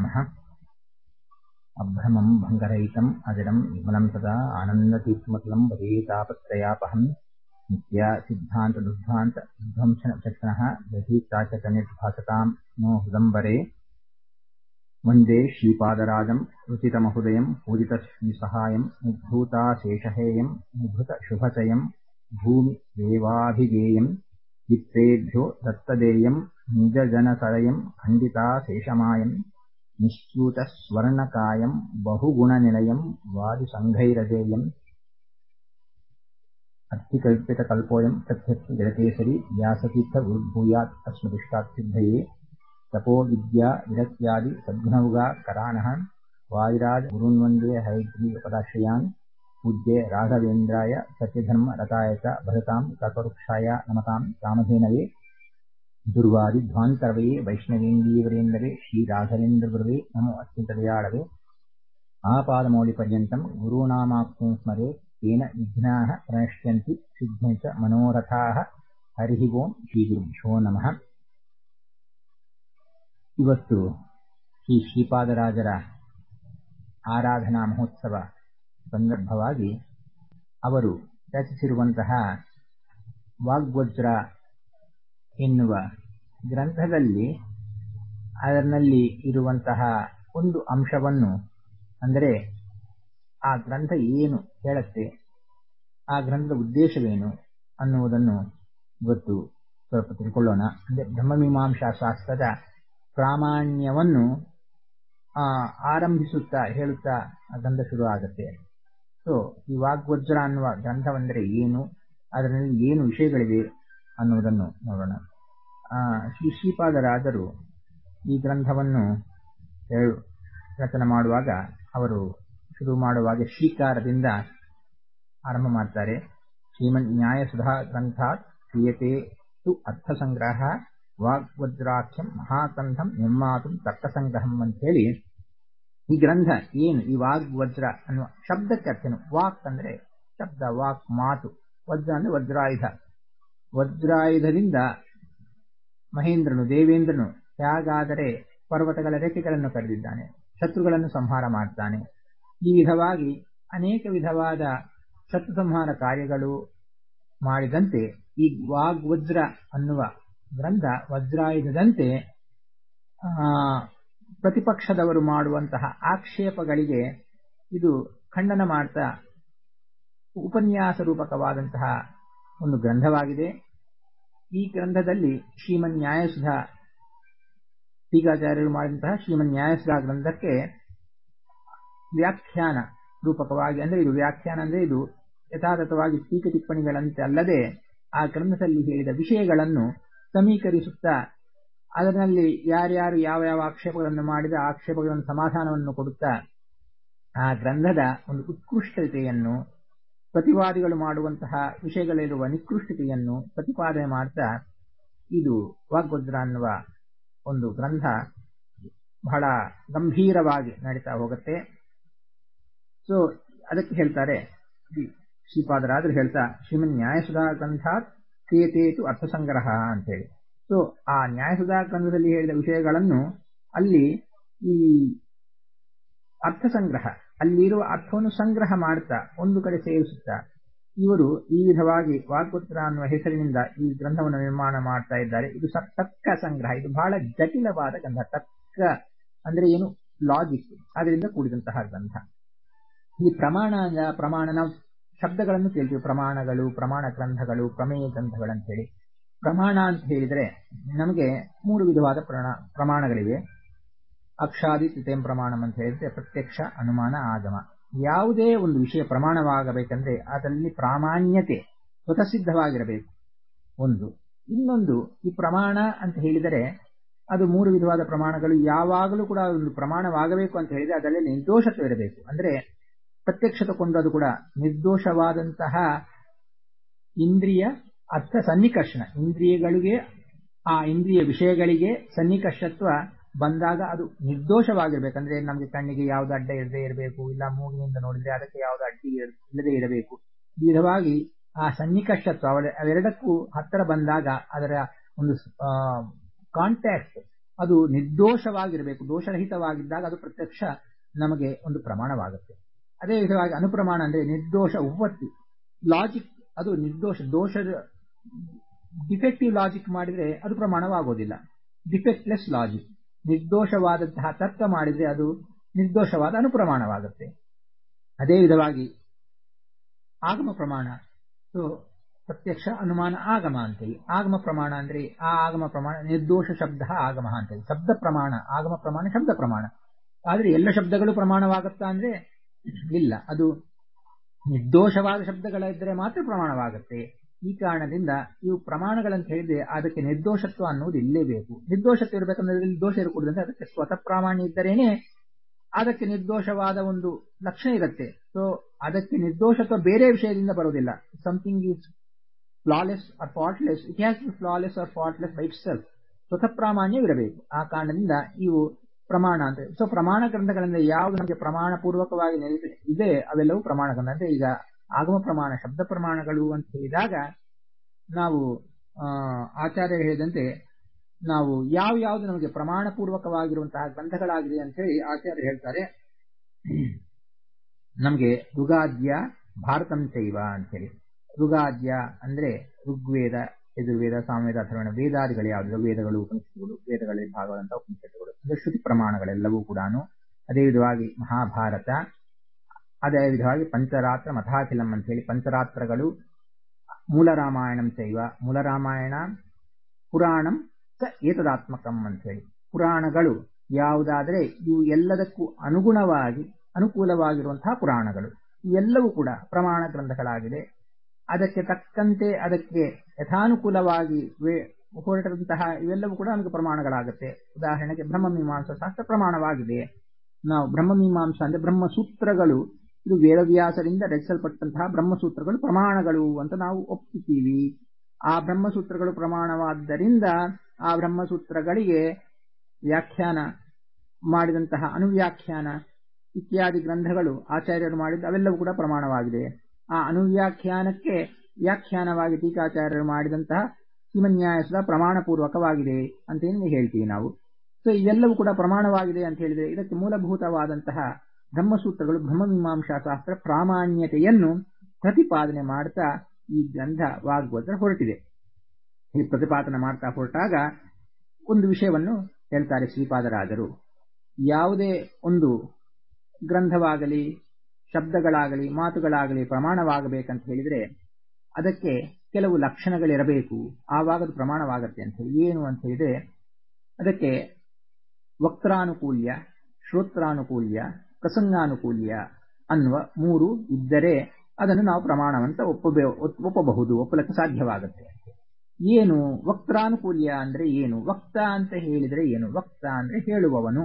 नमः अभ्रमम् भङ्गरहितम् अजडम् विमलम् सदा आनन्दतीर्थमतुलम् वदेतापत्रयापहम् नित्या सिद्धान्तदुद्धान्त विध्वंसनचक्षणः दधीताचकनिर्भासताम् नो हृदम्बरे वन्दे श्रीपादराजम् रुचितमहृदयम् पूजितश्रीसहायम् निर्धूताशेषहेयम् निभृतशुभचयम् भूमि देवाभिगेयम् चित्रेभ्यो दत्तदेयम् निजजनसरयम् खण्डिताशेषमायम् निश्च्यूतस्वर्णकायम् बहुगुणनिलयम् वादिसङ्घैरजेयम् अत्तिकल्पितकल्पोऽयम् प्रत्यक्ष जगकेसरी व्यासतीर्थगुरुर्भूयात् अस्मदिष्टात् सिद्धये तपो विद्या विरक्त्यादि सद्गुणौगा करानः वादिराज गुरून्वन्दे हयग्रीवपदाश्रयान् पूज्ये राघवेन्द्राय सत्यधर्म रताय च भरताम् कल्पवृक्षाय नमताम् कामधेनवे दुर्वादिध्वान्तरवये वैष्णवेन्दीवरेन्दवे श्रीराघवेन्द्रगुरवे नमो अत्यन्तदयाळवे आपादमौलिपर्यन्तम् गुरूणामाप्तिं स्मरे तेन विघ्नाः प्रणश्यन्ति सिद्ध्यन्त मनोरथाः ಹರಿಹಿ ಓಂ ಶ್ರೀ ಗುರುಭ್ಯೋ ನಮಃ ಇವತ್ತು ಶ್ರೀ ಶ್ರೀಪಾದರಾಜರ ಆರಾಧನಾ ಮಹೋತ್ಸವ ಸಂದರ್ಭವಾಗಿ ಅವರು ರಚಿಸಿರುವಂತಹ ವಾಗ್ವಜ್ರ ಎನ್ನುವ ಗ್ರಂಥದಲ್ಲಿ ಅದರಲ್ಲಿ ಇರುವಂತಹ ಒಂದು ಅಂಶವನ್ನು ಅಂದರೆ ಆ ಗ್ರಂಥ ಏನು ಹೇಳುತ್ತೆ ಆ ಗ್ರಂಥದ ಉದ್ದೇಶವೇನು ಅನ್ನುವುದನ್ನು ಇವತ್ತು ಸ್ವಲ್ಪ ತಿಳ್ಕೊಳ್ಳೋಣ ಅಂದರೆ ಬ್ರಹ್ಮಮೀಮಾಂಸಾ ಶಾಸ್ತ್ರದ ಪ್ರಾಮಾಣ್ಯವನ್ನು ಆರಂಭಿಸುತ್ತಾ ಹೇಳುತ್ತಾ ಗ್ರಂಥ ಶುರು ಆಗುತ್ತೆ ಸೊ ಈ ವಾಗ್ವಜ್ರ ಅನ್ನುವ ಗ್ರಂಥವೆಂದರೆ ಏನು ಅದರಲ್ಲಿ ಏನು ವಿಷಯಗಳಿವೆ ಅನ್ನುವುದನ್ನು ನೋಡೋಣ ಶ್ರೀ ಶ್ರೀಪಾದರಾಜರು ಈ ಗ್ರಂಥವನ್ನು ರಚನೆ ಮಾಡುವಾಗ ಅವರು ಶುರು ಮಾಡುವಾಗ ಶ್ರೀಕಾರದಿಂದ ಆರಂಭ ಮಾಡ್ತಾರೆ ಶ್ರೀಮನ್ ನ್ಯಾಯಸುಧಾ ಗ್ರಂಥಾತ್ ಕ್ರಿಯತೆ ತು ಅರ್ಥಸಂಗ್ರಹ ವಾಗ್ವಜ್ರಾಖ್ಯಂ ಮಹಾಕಂಠಂ ನಿರ್ಮಾತು ತರ್ಕಸಂಗ್ರಹಂ ಅಂತ ಹೇಳಿ ಈ ಗ್ರಂಥ ಏನು ಈ ವಾಗ್ವಜ್ರ ಅನ್ನುವ ಶಬ್ದಕ್ಕೆ ಅರ್ಥನು ವಾಕ್ ಅಂದ್ರೆ ಶಬ್ದ ವಾಕ್ ಮಾತು ವಜ್ರ ಅಂದ್ರೆ ವಜ್ರಾಯುಧ ವಜ್ರಾಯುಧದಿಂದ ಮಹೇಂದ್ರನು ದೇವೇಂದ್ರನು ಹೇಗಾದರೆ ಪರ್ವತಗಳ ರೆಕ್ಕೆಗಳನ್ನು ಕರೆದಿದ್ದಾನೆ ಶತ್ರುಗಳನ್ನು ಸಂಹಾರ ಮಾಡ್ತಾನೆ ಈ ವಿಧವಾಗಿ ಅನೇಕ ವಿಧವಾದ ಶತ್ರು ಸಂಹಾರ ಕಾರ್ಯಗಳು ಮಾಡಿದಂತೆ ಈ ವಾಗ್ವಜ್ರ ಅನ್ನುವ ಗ್ರಂಥ ವಜ್ರಾಯುಧದಂತೆ ಪ್ರತಿಪಕ್ಷದವರು ಮಾಡುವಂತಹ ಆಕ್ಷೇಪಗಳಿಗೆ ಇದು ಖಂಡನ ಮಾಡ್ತಾ ಉಪನ್ಯಾಸ ರೂಪಕವಾದಂತಹ ಒಂದು ಗ್ರಂಥವಾಗಿದೆ ಈ ಗ್ರಂಥದಲ್ಲಿ ಶ್ರೀಮನ್ ನ್ಯಾಯಸುಧಾ ಟೀಕಾಚಾರ್ಯರು ಮಾಡಿದಂತಹ ಶ್ರೀಮನ್ ನ್ಯಾಯಸುಧಾ ಗ್ರಂಥಕ್ಕೆ ವ್ಯಾಖ್ಯಾನ ರೂಪಕವಾಗಿ ಅಂದರೆ ಇದು ವ್ಯಾಖ್ಯಾನ ಅಂದರೆ ಇದು ಯಥಾತಥವಾಗಿ ಟೀಕೆ ಟಿಪ್ಪಣಿಗಳಂತೆ ಅಲ್ಲದೆ ಆ ಗ್ರಂಥದಲ್ಲಿ ಹೇಳಿದ ವಿಷಯಗಳನ್ನು ಸಮೀಕರಿಸುತ್ತಾ ಅದರಲ್ಲಿ ಯಾರ್ಯಾರು ಯಾವ ಯಾವ ಆಕ್ಷೇಪಗಳನ್ನು ಮಾಡಿದ ಆಕ್ಷೇಪಗಳನ್ನು ಸಮಾಧಾನವನ್ನು ಕೊಡುತ್ತಾ ಆ ಗ್ರಂಥದ ಒಂದು ಉತ್ಕೃಷ್ಟತೆಯನ್ನು ಪ್ರತಿವಾದಿಗಳು ಮಾಡುವಂತಹ ವಿಷಯಗಳಲ್ಲಿರುವ ನಿಕೃಷ್ಟತೆಯನ್ನು ಪ್ರತಿಪಾದನೆ ಮಾಡ್ತಾ ಇದು ವಾಗ್ವಜ್ರ ಅನ್ನುವ ಒಂದು ಗ್ರಂಥ ಬಹಳ ಗಂಭೀರವಾಗಿ ನಡೀತಾ ಹೋಗುತ್ತೆ ಸೊ ಅದಕ್ಕೆ ಹೇಳ್ತಾರೆ ಶ್ರೀಪಾದರಾದರು ಹೇಳ್ತಾ ಶ್ರೀಮನ್ ನ್ಯಾಯಸುಧಾ ಗ್ರಂಥಾತ್ ಕ್ರಿಯತೇತು ಅರ್ಥಸಂಗ್ರಹ ಅಂತೇಳಿ ಸೊ ಆ ನ್ಯಾಯಸುಧಾ ಗ್ರಂಥದಲ್ಲಿ ಹೇಳಿದ ವಿಷಯಗಳನ್ನು ಅಲ್ಲಿ ಈ ಅರ್ಥಸಂಗ್ರಹ ಅಲ್ಲಿರುವ ಅರ್ಥವನ್ನು ಸಂಗ್ರಹ ಮಾಡ್ತಾ ಒಂದು ಕಡೆ ಸೇರಿಸುತ್ತಾ ಇವರು ಈ ವಿಧವಾಗಿ ವಾಗ್ಪುತ್ರ ಅನ್ನುವ ಹೆಸರಿನಿಂದ ಈ ಗ್ರಂಥವನ್ನು ನಿರ್ಮಾಣ ಮಾಡ್ತಾ ಇದ್ದಾರೆ ಇದು ತರ್ಕ ಸಂಗ್ರಹ ಇದು ಬಹಳ ಜಟಿಲವಾದ ಗ್ರಂಥ ತರ್ಕ ಅಂದ್ರೆ ಏನು ಲಾಜಿಕ್ ಅದರಿಂದ ಕೂಡಿದಂತಹ ಗ್ರಂಥ ಈ ಪ್ರಮಾಣ ಪ್ರಮಾಣ ನಾವು ಶಬ್ದಗಳನ್ನು ಕೇಳ್ತೀವಿ ಪ್ರಮಾಣಗಳು ಪ್ರಮಾಣ ಗ್ರಂಥಗಳು ಪ್ರಮೇಯ ಗ್ರಂಥಗಳಂತ ಹೇಳಿ ಪ್ರಮಾಣ ಅಂತ ಹೇಳಿದ್ರೆ ನಮಗೆ ಮೂರು ವಿಧವಾದ ಪ್ರಮಾಣಗಳಿವೆ ಅಕ್ಷಾದಿ ತೃತೀಯ ಪ್ರಮಾಣಂ ಅಂತ ಹೇಳಿದ್ರೆ ಪ್ರತ್ಯಕ್ಷ ಅನುಮಾನ ಆಗಮ ಯಾವುದೇ ಒಂದು ವಿಷಯ ಪ್ರಮಾಣವಾಗಬೇಕಂದ್ರೆ ಅದರಲ್ಲಿ ಪ್ರಾಮಾಣ್ಯತೆ ಸ್ವತಃಸಿದ್ಧವಾಗಿರಬೇಕು ಒಂದು ಇನ್ನೊಂದು ಈ ಪ್ರಮಾಣ ಅಂತ ಹೇಳಿದರೆ ಅದು ಮೂರು ವಿಧವಾದ ಪ್ರಮಾಣಗಳು ಯಾವಾಗಲೂ ಕೂಡ ಒಂದು ಪ್ರಮಾಣವಾಗಬೇಕು ಅಂತ ಹೇಳಿದ್ರೆ ಅದರಲ್ಲಿ ನಿರ್ದೋಷತ್ವ ಇರಬೇಕು ಅಂದ್ರೆ ಪ್ರತ್ಯಕ್ಷ ತಗೊಂಡು ಅದು ಕೂಡ ನಿರ್ದೋಷವಾದಂತಹ ಇಂದ್ರಿಯ ಅರ್ಥ ಸನ್ನಿಕರ್ಷಣ ಇಂದ್ರಿಯಗಳಿಗೆ ಆ ಇಂದ್ರಿಯ ವಿಷಯಗಳಿಗೆ ಸನ್ನಿಕರ್ಷತ್ವ ಬಂದಾಗ ಅದು ನಿರ್ದೋಷವಾಗಿರ್ಬೇಕಂದ್ರೆ ನಮಗೆ ಕಣ್ಣಿಗೆ ಯಾವ್ದು ಅಡ್ಡ ಇರದೇ ಇರಬೇಕು ಇಲ್ಲ ಮೂಗಿನಿಂದ ನೋಡಿದ್ರೆ ಅದಕ್ಕೆ ಯಾವ್ದು ಅಡ್ಡಿ ಇಲ್ಲದೆ ಇರಬೇಕು ಈ ವಿಧವಾಗಿ ಆ ಸನ್ನಿಕರ್ಷತ್ವ ಅವೆರಡಕ್ಕೂ ಹತ್ತಿರ ಬಂದಾಗ ಅದರ ಒಂದು ಕಾಂಟ್ಯಾಕ್ಟ್ ಅದು ನಿರ್ದೋಷವಾಗಿರಬೇಕು ದೋಷರಹಿತವಾಗಿದ್ದಾಗ ಅದು ಪ್ರತ್ಯಕ್ಷ ನಮಗೆ ಒಂದು ಪ್ರಮಾಣವಾಗುತ್ತೆ ಅದೇ ವಿಧವಾಗಿ ಅನುಪ್ರಮಾಣ ಅಂದ್ರೆ ನಿರ್ದೋಷ ಉಪಪತ್ತಿ ಲಾಜಿಕ್ ಅದು ನಿರ್ದೋಷ ದೋಷ ಡಿಫೆಕ್ಟಿವ್ ಲಾಜಿಕ್ ಮಾಡಿದ್ರೆ ಅದು ಪ್ರಮಾಣವಾಗೋದಿಲ್ಲ ಡಿಫೆಕ್ಟ್ಲೆಸ್ ಲಾಜಿಕ್ ನಿರ್ದೋಷವಾದಂತಹ ತರ್ಕ ಮಾಡಿದ್ರೆ ಅದು ನಿರ್ದೋಷವಾದ ಅನುಪ್ರಮಾಣವಾಗುತ್ತೆ ಅದೇ ವಿಧವಾಗಿ ಆಗಮ ಪ್ರಮಾಣ ಸೊ ಪ್ರತ್ಯಕ್ಷ ಅನುಮಾನ ಆಗಮ ಅಂತೇಳಿ ಆಗಮ ಪ್ರಮಾಣ ಅಂದ್ರೆ ಆ ಆಗಮ ಪ್ರಮಾಣ ನಿರ್ದೋಷ ಶಬ್ದ ಆಗಮ ಅಂತೇಳಿ ಶಬ್ದ ಪ್ರಮಾಣ ಆಗಮ ಪ್ರಮಾಣ ಶಬ್ದ ಪ್ರಮಾಣ ಆದ್ರೆ ಎಲ್ಲ ಶಬ್ದಗಳು ಪ್ರಮಾಣವಾಗುತ್ತಾ ಅಂದ್ರೆ ಇಲ್ಲ ಅದು ನಿರ್ದೋಷವಾದ ಶಬ್ದಗಳಿದ್ದರೆ ಮಾತ್ರ ಪ್ರಮಾಣವಾಗುತ್ತೆ ಈ ಕಾರಣದಿಂದ ಇವು ಪ್ರಮಾಣಗಳಂತ ಹೇಳಿದ್ರೆ ಅದಕ್ಕೆ ನಿರ್ದೋಷತ್ವ ಅನ್ನೋದು ಇಲ್ಲೇಬೇಕು ನಿರ್ದೋಷತ್ವ ಇರಬೇಕಂದ್ರೆ ದೋಷ ಇರಕೂಡದಂತೆ ಅದಕ್ಕೆ ಸ್ವತಃ ಪ್ರಾಮಾಣ್ಯ ಇದ್ದರೇನೆ ಅದಕ್ಕೆ ನಿರ್ದೋಷವಾದ ಒಂದು ಲಕ್ಷಣ ಇರುತ್ತೆ ಸೊ ಅದಕ್ಕೆ ನಿರ್ದೋಷತ್ವ ಬೇರೆ ವಿಷಯದಿಂದ ಬರೋದಿಲ್ಲ something is flawless or faultless it has to flawless or faultless by itself ಸ್ವತಃ ಪ್ರಾಮಾಣ್ಯವಿರಬೇಕು ಆ ಕಾರಣದಿಂದ ಇವು ಪ್ರಮಾಣ ಅಂತ ಸೊ ಪ್ರಮಾಣ ಗ್ರಂಥಗಳಿಂದ ಯಾವುದು ನಮಗೆ ಪ್ರಮಾಣ ಪೂರ್ವಕವಾಗಿ ನೆಲೆ ಇದೆ ಅವೆಲ್ಲವೂ ಪ್ರಮಾಣ ಗ್ರಂಥ ಅಂದ್ರೆ ಈಗ ಆಗಮ ಪ್ರಮಾಣ ಶಬ್ದ ಪ್ರಮಾಣಗಳು ಅಂತ ಹೇಳಿದಾಗ ನಾವು ಆಚಾರ್ಯರು ಹೇಳಿದಂತೆ ನಾವು ಯಾವ ಯಾವುದು ನಮಗೆ ಪ್ರಮಾಣ ಪೂರ್ವಕವಾಗಿರುವಂತಹ ಗ್ರಂಥಗಳಾಗಿದೆ ಅಂತ ಹೇಳಿ ಆಚಾರ್ಯರು ಹೇಳ್ತಾರೆ ನಮಗೆ ಋಗಾದ್ಯ ಭಾರತಂ ಚೈವ ಅಂತ ಹೇಳಿ ಋಗಾದ್ಯ ಅಂದ್ರೆ ಋಗ್ವೇದ ಯಜುರ್ವೇದ ಸಾಮವೇದ ಅಥರ್ವಣ ವೇದಾದಿಗಳು ಯಾವುದು ವೇದಗಳು ಉಪನಿಷತ್ತುಗಳು ವೇದಗಳಲ್ಲಿ ಭಾಗವಾದಂತಹ ಉಪನಿಷತ್ತುಗಳು ಅಂದ್ರೆ ಶ್ರುತಿ ಪ್ರಮಾಣಗಳೆಲ್ಲವೂ ಕೂಡ ಅದೇ ವಿಧವಾಗಿ ಮಹಾಭಾರತ ಅದೇ ವಿಧವಾಗಿ ಪಂಚರಾತ್ರ ಮಥಾಖಿಲಂ ಅಂತ ಹೇಳಿ ಪಂಚರಾತ್ರಗಳು ಮೂಲ ರಾಮಾಯಣಂ ಚೈವ ಮೂಲ ರಾಮಾಯಣ ಪುರಾಣಂ ಸ ಏತದಾತ್ಮಕಂ ಅಂತ ಹೇಳಿ ಪುರಾಣಗಳು ಯಾವುದಾದರೆ ಇವು ಎಲ್ಲದಕ್ಕೂ ಅನುಗುಣವಾಗಿ ಅನುಕೂಲವಾಗಿರುವಂತಹ ಪುರಾಣಗಳು ಇವೆಲ್ಲವೂ ಕೂಡ ಪ್ರಮಾಣ ಗ್ರಂಥಗಳಾಗಿದೆ ಅದಕ್ಕೆ ತಕ್ಕಂತೆ ಅದಕ್ಕೆ ಯಥಾನುಕೂಲವಾಗಿ ಹೊರಟಂತಹ ಇವೆಲ್ಲವೂ ಕೂಡ ನಮಗೆ ಪ್ರಮಾಣಗಳಾಗುತ್ತೆ ಉದಾಹರಣೆಗೆ ಬ್ರಹ್ಮಮೀಮಾಂಸ ಶಾಸ್ತ್ರ ಪ್ರಮಾಣವಾಗಿದೆ ನಾವು ಬ್ರಹ್ಮಮೀಮಾಂಸ ಅಂದ್ರೆ ಬ್ರಹ್ಮಸೂತ್ರಗಳು ಇದು ವೇದವ್ಯಾಸರಿಂದ ರಚಿಸಲ್ಪಟ್ಟಂತಹ ಬ್ರಹ್ಮಸೂತ್ರಗಳು ಪ್ರಮಾಣಗಳು ಅಂತ ನಾವು ಒಪ್ಪಿತೀವಿ ಆ ಬ್ರಹ್ಮಸೂತ್ರಗಳು ಪ್ರಮಾಣವಾದ್ದರಿಂದ ಆ ಬ್ರಹ್ಮಸೂತ್ರಗಳಿಗೆ ವ್ಯಾಖ್ಯಾನ ಮಾಡಿದಂತಹ ಅನುವ್ಯಾಖ್ಯಾನ ಇತ್ಯಾದಿ ಗ್ರಂಥಗಳು ಆಚಾರ್ಯರು ಮಾಡಿದ್ದು ಅವೆಲ್ಲವೂ ಕೂಡ ಪ್ರಮಾಣವಾಗಿದೆ ಆ ಅನುವ್ಯಾಖ್ಯಾನಕ್ಕೆ ವ್ಯಾಖ್ಯಾನವಾಗಿ ಟೀಕಾಚಾರ್ಯರು ಮಾಡಿದಂತಹ ಶ್ರೀಮನ್ಯಾಯಸದ ಪ್ರಮಾಣಪೂರ್ವಕವಾಗಿದೆ ಅಂತ ಹೇಳಿ ಹೇಳ್ತೀವಿ ನಾವು ಸೊ ಇವೆಲ್ಲವೂ ಕೂಡ ಪ್ರಮಾಣವಾಗಿದೆ ಅಂತ ಹೇಳಿದ್ರೆ ಇದಕ್ಕೆ ಮೂಲಭೂತವಾದಂತಹ ಬ್ರಹ್ಮಸೂತ್ರಗಳು ಬ್ರಹ್ಮಮೀಮಾಂಸಾ ಶಾಸ್ತ್ರ ಪ್ರಾಮಾಣ್ಯತೆಯನ್ನು ಪ್ರತಿಪಾದನೆ ಮಾಡ್ತಾ ಈ ಗ್ರಂಥ ವಾಗ್ವದ್ರ ಹೊರಟಿದೆ ಈ ಪ್ರತಿಪಾದನೆ ಮಾಡ್ತಾ ಹೊರಟಾಗ ಒಂದು ವಿಷಯವನ್ನು ಹೇಳ್ತಾರೆ ಶ್ರೀಪಾದರಾಜರು ಯಾವುದೇ ಒಂದು ಗ್ರಂಥವಾಗಲಿ ಶಬ್ದಗಳಾಗಲಿ ಮಾತುಗಳಾಗಲಿ ಪ್ರಮಾಣವಾಗಬೇಕಂತ ಹೇಳಿದ್ರೆ ಅದಕ್ಕೆ ಕೆಲವು ಲಕ್ಷಣಗಳಿರಬೇಕು ಆವಾಗ ಅದು ಪ್ರಮಾಣವಾಗತ್ತೆ ಅಂತ ಹೇಳಿ ಏನು ಅಂತ ಹೇಳಿದ್ರೆ ಅದಕ್ಕೆ ವಕ್ತಾನುಕೂಲ್ಯ ಶ್ರೋತ್ರಾನುಕೂಲ್ಯ ಪ್ರಸಂಗಾನುಕೂಲ್ಯ ಅನ್ನುವ ಮೂರು ಇದ್ದರೆ ಅದನ್ನು ನಾವು ಪ್ರಮಾಣವಂತ ಒಪ್ಪಬೇ ಒಪ್ಪಬಹುದು ಒಪ್ಪಲಕ್ಕೆ ಸಾಧ್ಯವಾಗುತ್ತೆ ಏನು ವಕ್ತಾನುಕೂಲ್ಯ ಅಂದ್ರೆ ಏನು ವಕ್ತ ಅಂತ ಹೇಳಿದ್ರೆ ಏನು ವಕ್ತ ಅಂದ್ರೆ ಹೇಳುವವನು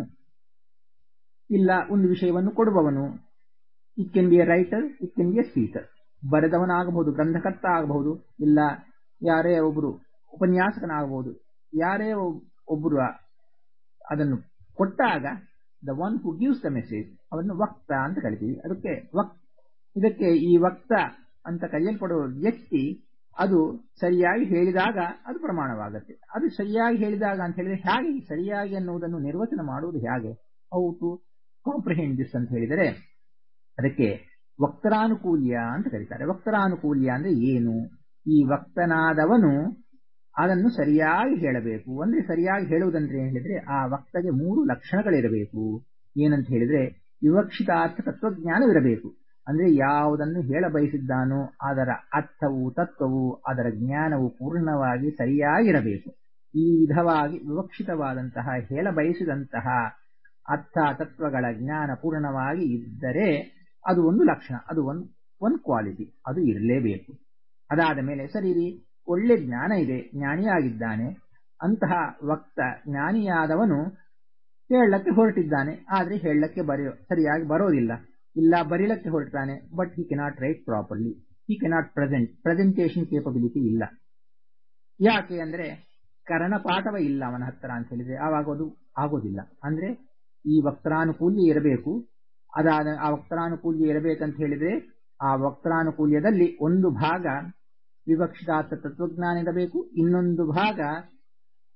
ಇಲ್ಲ ಒಂದು ವಿಷಯವನ್ನು ಕೊಡುವವನು it can be a writer it can be a speaker ಬರೆದವನಾಗಬಹುದು ಗ್ರಂಥಕರ್ತ ಆಗಬಹುದು ಇಲ್ಲ ಯಾರೇ ಒಬ್ಬರು ಉಪನ್ಯಾಸಕನಾಗಬಹುದು ಯಾರೇ ಒಬ್ಬರು ಅದನ್ನು ಕೊಟ್ಟಾಗ the one who gives the message ಅವನು ವಕ್ತ ಅಂತ ಕರಿತೀವಿ ಅದಕ್ಕೆ ವಕ್ ಇದಕ್ಕೆ ಈ ವಕ್ತ ಅಂತ ಕರೆಯಲ್ಪಡುವ ವ್ಯಕ್ತಿ ಅದು ಸರಿಯಾಗಿ ಹೇಳಿದಾಗ ಅದು ಪ್ರಮಾಣವಾಗುತ್ತೆ ಅದು ಸರಿಯಾಗಿ ಹೇಳಿದಾಗ ಅಂತ ಹೇಳಿದ್ರೆ ಹೇಗೆ ಸರಿಯಾಗಿ ಅನ್ನುವುದನ್ನು ನಿರ್ವಚನ ಮಾಡುವುದು ಹೇಗೆ ಹೌ ಟು ಕಾಂಪ್ರಿಹೆಂಡ್ ದಿಸ್ ಅಂತ ಹೇಳಿದರೆ ಅದಕ್ಕೆ ವಕ್ತರಾನುಕೂಲ್ಯ ಅಂತ ಕರೀತಾರೆ ವಕ್ತರಾನುಕೂಲ್ಯ ಅಂದ್ರೆ ಏನು ಈ ವಕ್ತನಾದವನು ಅದನ್ನು ಸರಿಯಾಗಿ ಹೇಳಬೇಕು ಅಂದ್ರೆ ಸರಿಯಾಗಿ ಹೇಳುವುದಂದ್ರೆ ಹೇಳಿದ್ರೆ ಆ ವಕ್ತಗೆ ಮೂರು ಲಕ್ಷಣಗಳಿರಬೇಕು ಏನಂತ ಹೇಳಿದ್ರೆ ವಿವಕ್ಷಿತಾರ್ಥ ತತ್ವಜ್ಞಾನವಿರಬೇಕು ಅಂದ್ರೆ ಯಾವುದನ್ನು ಹೇಳ ಬಯಸಿದ್ದಾನೋ ಅದರ ಅರ್ಥವು ತತ್ವವು ಅದರ ಜ್ಞಾನವು ಪೂರ್ಣವಾಗಿ ಸರಿಯಾಗಿರಬೇಕು ಈ ವಿಧವಾಗಿ ವಿವಕ್ಷಿತವಾದಂತಹ ಹೇಳ ಬಯಸಿದಂತಹ ಅರ್ಥ ತತ್ವಗಳ ಜ್ಞಾನ ಪೂರ್ಣವಾಗಿ ಇದ್ದರೆ ಅದು ಒಂದು ಲಕ್ಷಣ ಅದು ಒಂದು ಒಂದು ಕ್ವಾಲಿಟಿ ಅದು ಇರಲೇಬೇಕು ಅದಾದ ಮೇಲೆ ಸರಿ ಒಳ್ಳೆ ಜ್ಞಾನ ಇದೆ ಜ್ಞಾನಿಯಾಗಿದ್ದಾನೆ ಅಂತಹ ವಕ್ತ ಜ್ಞಾನಿಯಾದವನು ಹೇಳಕ್ಕೆ ಹೊರಟಿದ್ದಾನೆ ಆದ್ರೆ ಹೇಳಕ್ಕೆ ಬರೆಯೋ ಸರಿಯಾಗಿ ಬರೋದಿಲ್ಲ ಇಲ್ಲ ಬರೀಲಕ್ಕೆ ಹೊರಟಾನೆ but he cannot write properly he cannot present presentation capability ಇಲ್ಲ ಯಾಕೆ ಅಂದ್ರೆ ಕರ್ಣಪಾಠವ ಇಲ್ಲ ಅವನ ಹತ್ರ ಅಂತ ಹೇಳಿದ್ರೆ ಆವಾಗ ಅದು ಆಗೋದಿಲ್ಲ ಅಂದ್ರೆ ಈ ವಕ್ತಾನುಕೂಲ್ಯ ಇರಬೇಕು ಅದಾದ ಆ ವಕ್ತಾನುಕೂಲ್ಯ ಇರಬೇಕಂತ ಹೇಳಿದ್ರೆ ಆ ವಕ್ತಾನುಕೂಲ್ಯದಲ್ಲಿ ಒಂದು ಭಾಗ ವಿವಕ್ಷಿತಾರ್ಥ ತತ್ವಜ್ಞಾನ ಇರಬೇಕು ಇನ್ನೊಂದು ಭಾಗ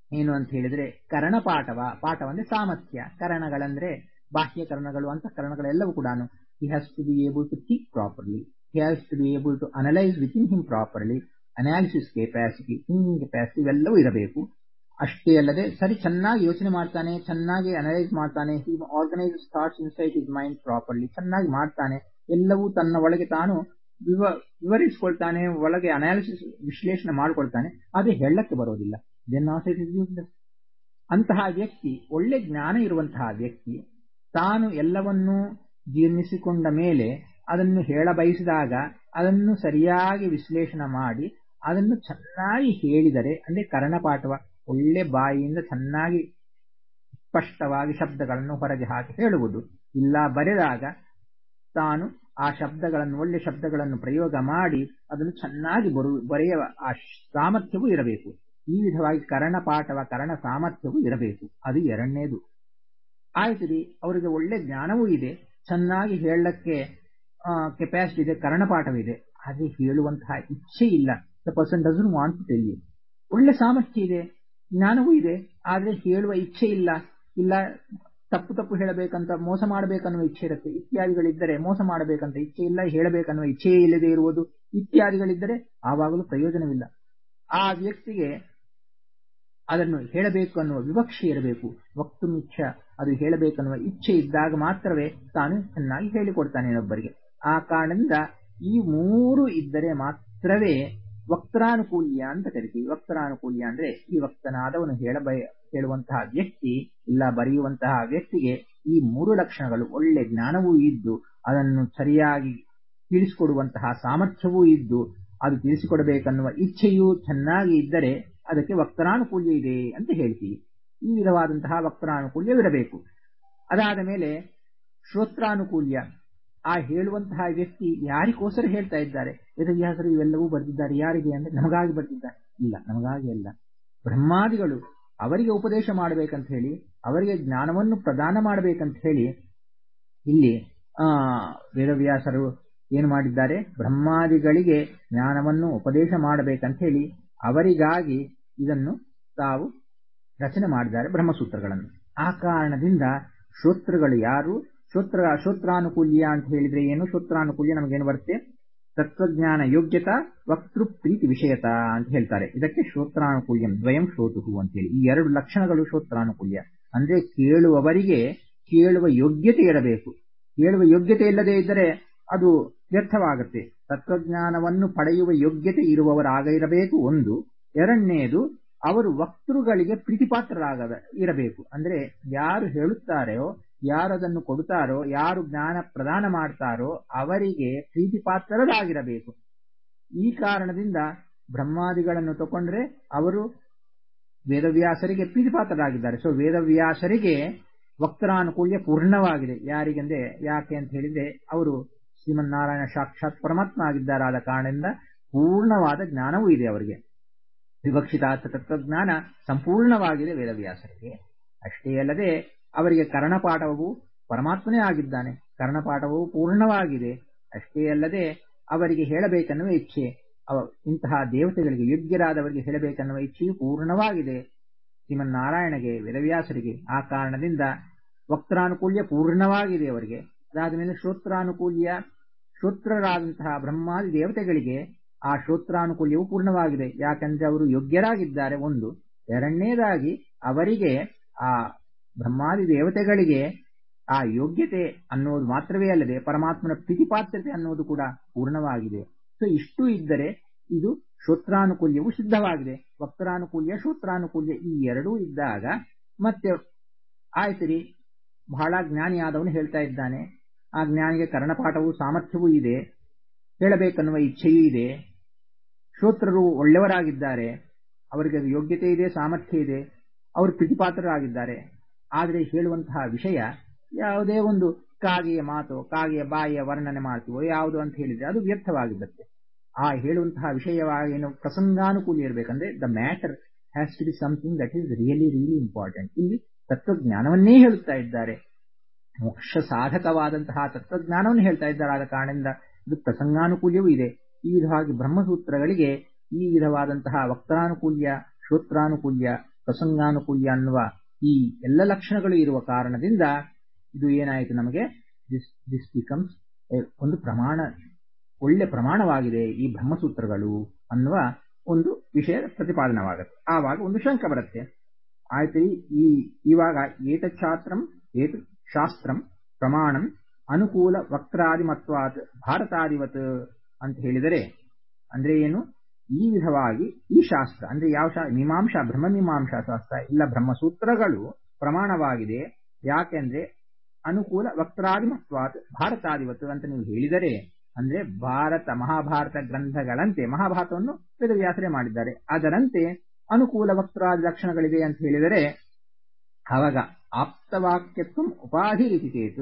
ಏನು ಅಂತ ಹೇಳಿದ್ರೆ ಕರಣಪಾಠವ ಪಾಠವಂದ್ರೆ ಸಾಮರ್ಥ್ಯ ಕರಣಗಳಂದ್ರೆ ಬಾಹ್ಯ ಕರಣಗಳು ಅಂತ ಕರಣಗಳೆಲ್ಲವೂ ಕೂಡ he has to be able to think properly he has to be able to analyse within him properly analysis capacity thinking capacity ಇವೆಲ್ಲವೂ ಇರಬೇಕು ಅಷ್ಟೇ ಅಲ್ಲದೆ ಸರಿ ಚೆನ್ನಾಗಿ ಯೋಚನೆ ಮಾಡ್ತಾನೆ ಚೆನ್ನಾಗಿ ಅನಲೈಸ್ ಮಾಡ್ತಾನೆ he organise thoughts inside his mind properly ಚೆನ್ನಾಗಿ ಮಾಡ್ತಾನೆ ಎಲ್ಲವೂ ತನ್ನ ಒಳಗೆ ತಾನು ವಿವ ವಿವರಿಸಿಕೊಳ್ತಾನೆ ಒಳಗೆ ಅನಾಲಿಸಿಸ್ ವಿಶ್ಲೇಷಣೆ ಮಾಡಿಕೊಳ್ತಾನೆ ಅದೇ ಹೇಳಕ್ಕೆ ಬರೋದಿಲ್ಲ then not it is useless ಅಂತಹ ವ್ಯಕ್ತಿ ಒಳ್ಳೆ ಜ್ಞಾನ ಇರುವಂತಹ ವ್ಯಕ್ತಿ ತಾನು ಎಲ್ಲವನ್ನೂ ಜೀರ್ಣಿಸಿಕೊಂಡ ಮೇಲೆ ಅದನ್ನು ಹೇಳ ಬಯಸಿದಾಗ ಅದನ್ನು ಸರಿಯಾಗಿ ವಿಶ್ಲೇಷಣೆ ಮಾಡಿ ಅದನ್ನು ಚೆನ್ನಾಗಿ ಹೇಳಿದರೆ ಅಂದ್ರೆ ಕರ್ಣಪಾಠವ ಒಳ್ಳೆ ಬಾಯಿಯಿಂದ ಚೆನ್ನಾಗಿ ಸ್ಪಷ್ಟವಾಗಿ ಶಬ್ದಗಳನ್ನು ಹೊರಗೆ ಹಾಕಿ ಹೇಳುವುದು ಇಲ್ಲ ಬರೆದಾಗ ತಾನು ಆ ಶಬ್ದಗಳನ್ನು ಒಳ್ಳೆ ಶಬ್ದಗಳನ್ನು ಪ್ರಯೋಗ ಮಾಡಿ ಅದನ್ನು ಚೆನ್ನಾಗಿ ಬರು ಬರೆಯುವ ಆ ಸಾಮರ್ಥ್ಯವೂ ಇರಬೇಕು ಈ ವಿಧವಾಗಿ ಕರ್ಣಪಾಠವ ಕರ್ಣ ಸಾಮರ್ಥ್ಯವೂ ಇರಬೇಕು ಅದು ಎರಡನೇದು ಆಯ್ತು ರೀ ಅವರಿಗೆ ಒಳ್ಳೆ ಜ್ಞಾನವೂ ಇದೆ ಚೆನ್ನಾಗಿ ಹೇಳಕ್ಕೆ ಕೆಪಾಸಿಟಿ ಇದೆ ಕರ್ಣಪಾಠವಿದೆ ಆದರೆ ಹೇಳುವಂತಹ ಇಚ್ಛೆ ಇಲ್ಲ the person doesn't want to tell you ಒಳ್ಳೆ ಸಾಮರ್ಥ್ಯ ಇದೆ ಜ್ಞಾನವೂ ಇದೆ ಆದರೆ ಹೇಳುವ ಇಚ್ಛೆ ಇಲ್ಲ ಇಲ್ಲ ತಪ್ಪು ತಪ್ಪು ಹೇಳಬೇಕಂತ ಮೋಸ ಮಾಡಬೇಕನ್ನುವ ಇಚ್ಛೆ ಇರುತ್ತೆ ಇತ್ಯಾದಿಗಳಿದ್ದರೆ ಮೋಸ ಮಾಡಬೇಕಂತ ಇಚ್ಛೆ ಇಲ್ಲ ಹೇಳಬೇಕನ್ನುವ ಇಚ್ಛೆ ಇಲ್ಲದೆ ಇರುವುದು ಇತ್ಯಾದಿಗಳಿದ್ದರೆ ಆವಾಗಲೂ ಪ್ರಯೋಜನವಿಲ್ಲ ಆ ವ್ಯಕ್ತಿಗೆ ಅದನ್ನು ಹೇಳಬೇಕು ಅನ್ನುವ ವಿವಕ್ಷೆ ಇರಬೇಕು ವಕ್ತುಮಿಚ್ಛ ಅದು ಹೇಳಬೇಕನ್ನುವ ಇಚ್ಛೆ ಇದ್ದಾಗ ಮಾತ್ರವೇ ತಾನು ಚೆನ್ನಾಗಿ ಹೇಳಿಕೊಡ್ತಾನೆ ಇನ್ನೊಬ್ಬರಿಗೆ ಆ ಕಾರಣದಿಂದ ಈ ಮೂರು ಇದ್ದರೆ ಮಾತ್ರವೇ ವಕ್ತಾನುಕೂಲ್ಯ ಅಂತ ಕರಿತೀವಿ ವಕ್ತಾನುಕೂಲ್ಯ ಅಂದ್ರೆ ಈ ವಕ್ತನಾದವನು ಹೇಳಬಯ ಹೇಳುವಂತಹ ವ್ಯಕ್ತಿ ಇಲ್ಲ ಬರೆಯುವಂತಹ ವ್ಯಕ್ತಿಗೆ ಈ ಮೂರು ಲಕ್ಷಣಗಳು ಒಳ್ಳೆ ಜ್ಞಾನವೂ ಇದ್ದು ಅದನ್ನು ಸರಿಯಾಗಿ ತಿಳಿಸಿಕೊಡುವಂತಹ ಸಾಮರ್ಥ್ಯವೂ ಇದ್ದು ಅದು ತಿಳಿಸಿಕೊಡಬೇಕನ್ನುವ ಇಚ್ಛೆಯೂ ಚೆನ್ನಾಗಿ ಇದ್ದರೆ ಅದಕ್ಕೆ ವಕ್ತಾನುಕೂಲ್ಯ ಇದೆ ಅಂತ ಹೇಳ್ತೀವಿ ಈ ವಿಧವಾದಂತಹ ವಕ್ತಾನುಕೂಲ್ಯವಿರಬೇಕು ಅದಾದ ಮೇಲೆ ಶ್ರೋತ್ರಾನುಕೂಲ್ಯ ಆ ಹೇಳುವಂತಹ ವ್ಯಕ್ತಿ ಯಾರಿಗೋಸ್ಕರ ಹೇಳ್ತಾ ಇದ್ದಾರೆ ವೇದವ್ಯಾಸರು ಇವೆಲ್ಲವೂ ಬರೆದಿದ್ದಾರೆ ಯಾರಿಗೆ ಅಂದ್ರೆ ನಮಗಾಗಿ ಬರೆದಿದ್ದಾರೆ ಇಲ್ಲ ನಮಗಾಗಿ ಅಲ್ಲ ಬ್ರಹ್ಮಾದಿಗಳು ಅವರಿಗೆ ಉಪದೇಶ ಮಾಡಬೇಕಂತ ಹೇಳಿ ಅವರಿಗೆ ಜ್ಞಾನವನ್ನು ಪ್ರದಾನ ಮಾಡಬೇಕಂತ ಹೇಳಿ ಇಲ್ಲಿ ಆ ವೇದವ್ಯಾಸರು ಏನು ಮಾಡಿದ್ದಾರೆ ಬ್ರಹ್ಮಾದಿಗಳಿಗೆ ಜ್ಞಾನವನ್ನು ಉಪದೇಶ ಮಾಡಬೇಕಂತ ಹೇಳಿ ಅವರಿಗಾಗಿ ಇದನ್ನು ತಾವು ರಚನೆ ಮಾಡಿದ್ದಾರೆ ಬ್ರಹ್ಮಸೂತ್ರಗಳನ್ನು ಆ ಕಾರಣದಿಂದ ಶ್ರೋತೃಗಳು ಯಾರು ಶ್ರೋತ್ರ ಶ್ರೋತ್ರಾನುಕೂಲ್ಯ ಅಂತ ಹೇಳಿದ್ರೆ ಏನು ಶ್ರೋತ್ರಾನುಕೂಲ್ಯ ನಮಗೇನು ಬರುತ್ತೆ ತತ್ವಜ್ಞಾನ ಯೋಗ್ಯತಾ ವಕ್ತೃ ಪ್ರೀತಿ ವಿಷಯತ ಅಂತ ಹೇಳ್ತಾರೆ ಇದಕ್ಕೆ ಶ್ರೋತ್ರಾನುಕೂಲ್ಯಂ ದ್ವಯಂ ಶ್ರೋತು ಅಂತೇಳಿ ಈ ಎರಡು ಲಕ್ಷಣಗಳು ಶ್ರೋತ್ರಾನುಕೂಲ್ಯ ಅಂದ್ರೆ ಕೇಳುವವರಿಗೆ ಕೇಳುವ ಯೋಗ್ಯತೆ ಇರಬೇಕು ಕೇಳುವ ಯೋಗ್ಯತೆ ಇಲ್ಲದೆ ಇದ್ದರೆ ಅದು ವ್ಯರ್ಥವಾಗುತ್ತೆ ತತ್ವಜ್ಞಾನವನ್ನು ಪಡೆಯುವ ಯೋಗ್ಯತೆ ಇರುವವರಾಗ ಇರಬೇಕು ಒಂದು ಎರಡನೇದು ಅವರು ವಕ್ತೃಗಳಿಗೆ ಪ್ರೀತಿಪಾತ್ರರಾಗ ಇರಬೇಕು ಅಂದ್ರೆ ಯಾರು ಹೇಳುತ್ತಾರೋ ಯಾರು ಅದನ್ನು ಕೊಡುತ್ತಾರೋ ಯಾರು ಜ್ಞಾನ ಪ್ರದಾನ ಮಾಡ್ತಾರೋ ಅವರಿಗೆ ಪ್ರೀತಿಪಾತ್ರರಾಗಿರಬೇಕು ಈ ಕಾರಣದಿಂದ ಬ್ರಹ್ಮಾದಿಗಳನ್ನು ತಗೊಂಡ್ರೆ ಅವರು ವೇದವ್ಯಾಸರಿಗೆ ಪ್ರೀತಿಪಾತ್ರರಾಗಿದ್ದಾರೆ ಸೊ ವೇದವ್ಯಾಸರಿಗೆ ವಕ್ತರಾನುಕೂಲ್ಯ ಪೂರ್ಣವಾಗಿದೆ ಯಾರಿಗೆಂದ್ರೆ ಯಾಕೆ ಅಂತ ಹೇಳಿದ್ರೆ ಅವರು ಶ್ರೀಮನ್ನಾರಾಯಣ ಸಾಕ್ಷಾತ್ ಪರಮಾತ್ಮ ಆಗಿದ್ದಾರಾದ ಕಾರಣದಿಂದ ಪೂರ್ಣವಾದ ಜ್ಞಾನವೂ ಇದೆ ಅವರಿಗೆ ವಿವಕ್ಷಿತಾರ್ಥ ತತ್ವಜ್ಞಾನ ಸಂಪೂರ್ಣವಾಗಿದೆ ವೇದವ್ಯಾಸರಿಗೆ ಅಷ್ಟೇ ಅಲ್ಲದೆ ಅವರಿಗೆ ಕರ್ಣಪಾಠವು ಪರಮಾತ್ಮನೇ ಆಗಿದ್ದಾನೆ ಕರ್ಣಪಾಠವು ಪೂರ್ಣವಾಗಿದೆ ಅಷ್ಟೇ ಅಲ್ಲದೆ ಅವರಿಗೆ ಹೇಳಬೇಕನ್ನುವ ಇಚ್ಛೆ ಇಂತಹ ದೇವತೆಗಳಿಗೆ ಯೋಗ್ಯರಾದವರಿಗೆ ಹೇಳಬೇಕನ್ನುವ ಇಚ್ಛೆಯು ಪೂರ್ಣವಾಗಿದೆ ಶ್ರೀಮನ್ನಾರಾಯಣಗೆ ವೇದವ್ಯಾಸರಿಗೆ ಆ ಕಾರಣದಿಂದ ವಕ್ತಾನುಕೂಲ್ಯ ಪೂರ್ಣವಾಗಿದೆ ಅವರಿಗೆ ಅದಾದ ಮೇಲೆ ಶ್ರೋತ್ರಾನುಕೂಲ್ಯ ಶ್ರೋತ್ರರಾದಂತಹ ಬ್ರಹ್ಮಾದಿ ದೇವತೆಗಳಿಗೆ ಆ ಶ್ರೋತ್ರಾನುಕೂಲ್ಯವು ಪೂರ್ಣವಾಗಿದೆ ಯಾಕಂದ್ರೆ ಅವರು ಯೋಗ್ಯರಾಗಿದ್ದಾರೆ ಒಂದು ಎರಡನೇದಾಗಿ ಅವರಿಗೆ ಆ ಬ್ರಹ್ಮಾದಿ ದೇವತೆಗಳಿಗೆ ಆ ಯೋಗ್ಯತೆ ಅನ್ನೋದು ಮಾತ್ರವೇ ಅಲ್ಲದೆ ಪರಮಾತ್ಮನ ಪ್ರೀತಿಪಾತ್ರತೆ ಅನ್ನೋದು ಕೂಡ ಪೂರ್ಣವಾಗಿದೆ ಸೊ ಇಷ್ಟು ಇದ್ದರೆ ಇದು ಶ್ರೋತ್ರಾನುಕೂಲ್ಯವು ಸಿದ್ಧವಾಗಿದೆ ವಕ್ತಾನುಕೂಲ್ಯ ಶ್ರೋತ್ರಾನುಕೂಲ್ಯ ಈ ಎರಡೂ ಇದ್ದಾಗ ಮತ್ತೆ ಆಯ್ತು ರೀ ಬಹಳ ಜ್ಞಾನಿಯಾದವನು ಹೇಳ್ತಾ ಇದ್ದಾನೆ ಆ ಜ್ಞಾನಿಗೆ ಕರ್ಣಪಾಠವೂ ಸಾಮರ್ಥ್ಯವೂ ಇದೆ ಹೇಳಬೇಕನ್ನುವ ಇಚ್ಛೆಯೂ ಇದೆ ಶ್ರೋತ್ರರು ಒಳ್ಳೆಯವರಾಗಿದ್ದಾರೆ ಅವರಿಗೆ ಯೋಗ್ಯತೆ ಇದೆ ಸಾಮರ್ಥ್ಯ ಇದೆ ಅವರು ಪ್ರೀತಿಪಾತ್ರರಾಗಿದ್ದಾರೆ ಆದರೆ ಹೇಳುವಂತಹ ವಿಷಯ ಯಾವುದೇ ಒಂದು ಕಾಗೆಯ ಮಾತು ಕಾಗೆಯ ಬಾಯಿಯ ವರ್ಣನೆ ಮಾಡ್ತೀವೋ ಯಾವುದು ಅಂತ ಹೇಳಿದ್ರೆ ಅದು ವ್ಯರ್ಥವಾಗಿರುತ್ತೆ ಆ ಹೇಳುವಂತಹ ವಿಷಯವಾಗಿ ಏನು ಪ್ರಸಂಗಾನುಕೂಲ ಇರಬೇಕಂದ್ರೆ the matter has to be something that is really really important ಇಲ್ಲಿ ತತ್ವಜ್ಞಾನವನ್ನೇ ಹೇಳುತ್ತಾ ಇದ್ದಾರೆ ಮೋಕ್ಷ ಸಾಧಕವಾದಂತಹ ತತ್ವಜ್ಞಾನವನ್ನು ಹೇಳ್ತಾ ಇದ್ದಾರೆ ಆದ ಕಾರಣದಿಂದ ಇದು ಪ್ರಸಂಗಾನುಕೂಲ್ಯವೂ ಇದೆ ಈ ವಿಧವಾಗಿ ಬ್ರಹ್ಮಸೂತ್ರಗಳಿಗೆ ಈ ವಿಧವಾದಂತಹ ವಕ್ತಾನುಕೂಲ್ಯ ಶ್ರೋತ್ರಾನುಕೂಲ್ಯ ಪ್ರಸಂಗಾನುಕೂಲ್ಯ ಅನ್ನುವ ಈ ಎಲ್ಲ ಲಕ್ಷಣಗಳು ಇರುವ ಕಾರಣದಿಂದ ಇದು ಏನಾಯಿತು ನಮಗೆ ದಿಸ್ ದಿಸ್ ಬಿಕಮ್ಸ್ ಒಂದು ಪ್ರಮಾಣ ಒಳ್ಳೆ ಪ್ರಮಾಣವಾಗಿದೆ ಈ ಬ್ರಹ್ಮಸೂತ್ರಗಳು ಅನ್ನುವ ಒಂದು ವಿಷಯ ಪ್ರತಿಪಾದನವಾಗುತ್ತೆ ಆವಾಗ ಒಂದು ಶಂಕ ಬರುತ್ತೆ ಆಯ್ತು ಈ ಇವಾಗ ಏತಚ್ಛಾಸ್ತ್ರಂ ಏತ ಶಾಸ್ತ್ರಂ ಪ್ರಮಾಣಂ ಅನುಕೂಲ ವಕ್ರಾದಿಮತ್ವಾತ್ ಭಾರತಾದಿವತ್ ಅಂತ ಹೇಳಿದರೆ ಅಂದ್ರೆ ಏನು ಈ ವಿಧವಾಗಿ ಈ ಶಾಸ್ತ್ರ ಅಂದ್ರೆ ಯಾವ ಶಾ ಮೀಮಾಂಸಾ ಬ್ರಹ್ಮಮೀಮಾಂಸಾ ಶಾಸ್ತ್ರ ಇಲ್ಲ ಬ್ರಹ್ಮಸೂತ್ರಗಳು ಪ್ರಮಾಣವಾಗಿದೆ ಯಾಕೆಂದ್ರೆ ಅನುಕೂಲ ವಕ್ರಾದಿಮತ್ವಾತ್ ಭಾರತಾದಿವತ್ ಅಂತ ನೀವು ಹೇಳಿದರೆ ಅಂದ್ರೆ ಭಾರತ ಮಹಾಭಾರತ ಗ್ರಂಥಗಳಂತೆ ಮಹಾಭಾರತವನ್ನು ವೇದವ್ಯಾಸರೇ ಮಾಡಿದ್ದಾರೆ ಅದರಂತೆ ಅನುಕೂಲ ವಕ್ರಾದಿ ಲಕ್ಷಣಗಳಿವೆ ಅಂತ ಹೇಳಿದರೆ ಆವಾಗ ಆಪ್ತವಾಕ್ಯತ್ವ ಉಪಾಧಿ ರೀತಿ ಚೇತು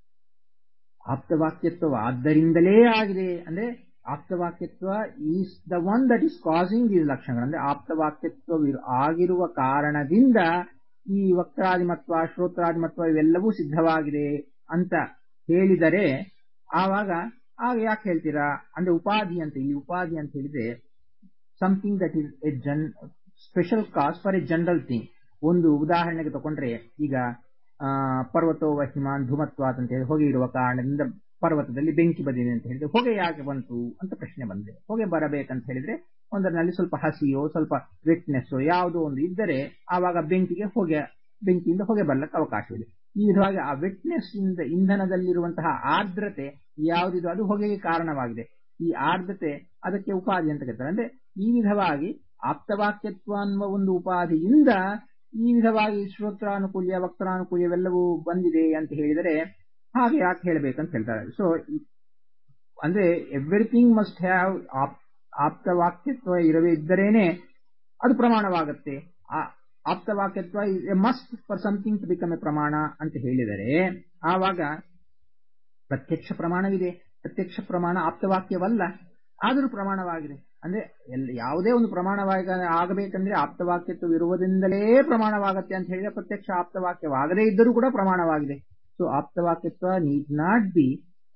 ಆಪ್ತವಾಕ್ಯತ್ವ ಆದ್ದರಿಂದಲೇ ಆಗಿದೆ ಅಂದ್ರೆ ಆಪ್ತವಾಕ್ಯತ್ವ is the one that is causing these ಲಕ್ಷಣಗಳು ಅಂದ್ರೆ ಆಪ್ತವಾಕ್ಯತ್ವ ಆಗಿರುವ ಕಾರಣದಿಂದ ಈ ವಕ್ರಾದಿಮತ್ವ ಶ್ರೋತ್ರಾದಿಮತ್ವ ಇವೆಲ್ಲವೂ ಸಿದ್ಧವಾಗಿದೆ ಅಂತ ಹೇಳಿದರೆ ಆವಾಗ ಆಗ ಯಾಕೆ ಹೇಳ್ತೀರಾ ಅಂದ್ರೆ ಉಪಾಧಿ ಅಂತ ಇಲ್ಲಿ ಉಪಾಧಿ ಅಂತ ಹೇಳಿದ್ರೆ something that is a gen special cause for a general thing ಒಂದು ಉದಾಹರಣೆಗೆ ತಗೊಂಡ್ರೆ ಈಗ ಪರ್ವತೋ ವಹಿಮಾನ್ ಧೂಮತ್ವಾತ್ ಅಂತ ಹೇಳಿ ಹೊಗೆ ಇರುವ ಕಾರಣದಿಂದ ಪರ್ವತದಲ್ಲಿ ಬೆಂಕಿ ಬಂದಿದೆ ಅಂತ ಹೇಳಿದ್ರೆ ಹೊಗೆ ಯಾಕೆ ಬಂತು ಅಂತ ಪ್ರಶ್ನೆ ಬಂದಿದೆ ಹೊಗೆ ಬರಬೇಕಂತ ಹೇಳಿದ್ರೆ ಒಂದರಲ್ಲಿ ಸ್ವಲ್ಪ ಹಸಿಯೋ ಸ್ವಲ್ಪ ವೆಟ್ನೆಸ್ಸೋ ಯಾವುದೋ ಒಂದು ಇದ್ದರೆ ಆವಾಗ ಬೆಂಕಿಗೆ ಹೊಗೆ ಬೆಂಕಿಯಿಂದ ಹೊಗೆ ಬರ್ಲಿಕ್ಕೆ ಅವಕಾಶವಿದೆ ಈ ವಿಧವಾಗಿ ಆ ವೆಟ್ನೆಸ್ ಇಂದ ಇಂಧನದಲ್ಲಿರುವಂತಹ ಆರ್ದ್ರತೆ ಯಾವುದಿದು ಅದು ಹೊಗೆಗೆ ಕಾರಣವಾಗಿದೆ ಈ ಆರ್ದ್ರತೆ ಅದಕ್ಕೆ ಉಪಾಧಿ ಅಂತ ಕರೀತಾರೆ ಅಂದ್ರೆ ಈ ವಿಧವಾಗಿ ಆಪ್ತವಾಕ್ಯತ್ವ ಅನ್ನುವ ಒಂದು ಉಪಾಧಿಯಿಂದ ಈ ವಿಧವಾಗಿ ಶ್ರೋತ್ರಾನುಕೂಲ್ಯ ವಕ್ತಾನುಕೂಲ್ಯವೆಲ್ಲವೂ ಬಂದಿದೆ ಅಂತ ಹೇಳಿದರೆ ಹಾಗೆ ಯಾಕೆ ಹೇಳಬೇಕಂತ ಹೇಳ್ತಾರೆ ಸೊ ಅಂದ್ರೆ ಎವ್ರಿಥಿಂಗ್ ಮಸ್ಟ್ ಹ್ಯಾವ್ ಆಪ್ತವಾಕ್ಯತ್ವ ಇರವೇ ಇದ್ದರೇನೆ ಅದು ಪ್ರಮಾಣವಾಗುತ್ತೆ ಆಪ್ತವಾಕ್ಯತ್ವ is a must for something to become a ಪ್ರಮಾಣ ಅಂತ ಹೇಳಿದರೆ ಆವಾಗ ಪ್ರತ್ಯಕ್ಷ ಪ್ರಮಾಣವಿದೆ ಪ್ರತ್ಯಕ್ಷ ಪ್ರಮಾಣ ಆಪ್ತವಾಕ್ಯವಲ್ಲ ಆದರೂ ಪ್ರಮಾಣವಾಗಿದೆ ಅಂದ್ರೆ ಯಾವುದೇ ಒಂದು ಪ್ರಮಾಣವಾಗ ಆಗಬೇಕಂದ್ರೆ ಆಪ್ತವಾಕ್ಯತ್ವ ಇರುವುದರಿಂದಲೇ ಪ್ರಮಾಣವಾಗತ್ತೆ ಅಂತ ಹೇಳಿದ್ರೆ ಪ್ರತ್ಯಕ್ಷ ಆಪ್ತವಾಕ್ಯವಾಗದೇ ಇದ್ದರೂ ಕೂಡ ಪ್ರಮಾಣವಾಗಿದೆ ಸೊ ಆಪ್ತವಾಕ್ಯತ್ವ need not be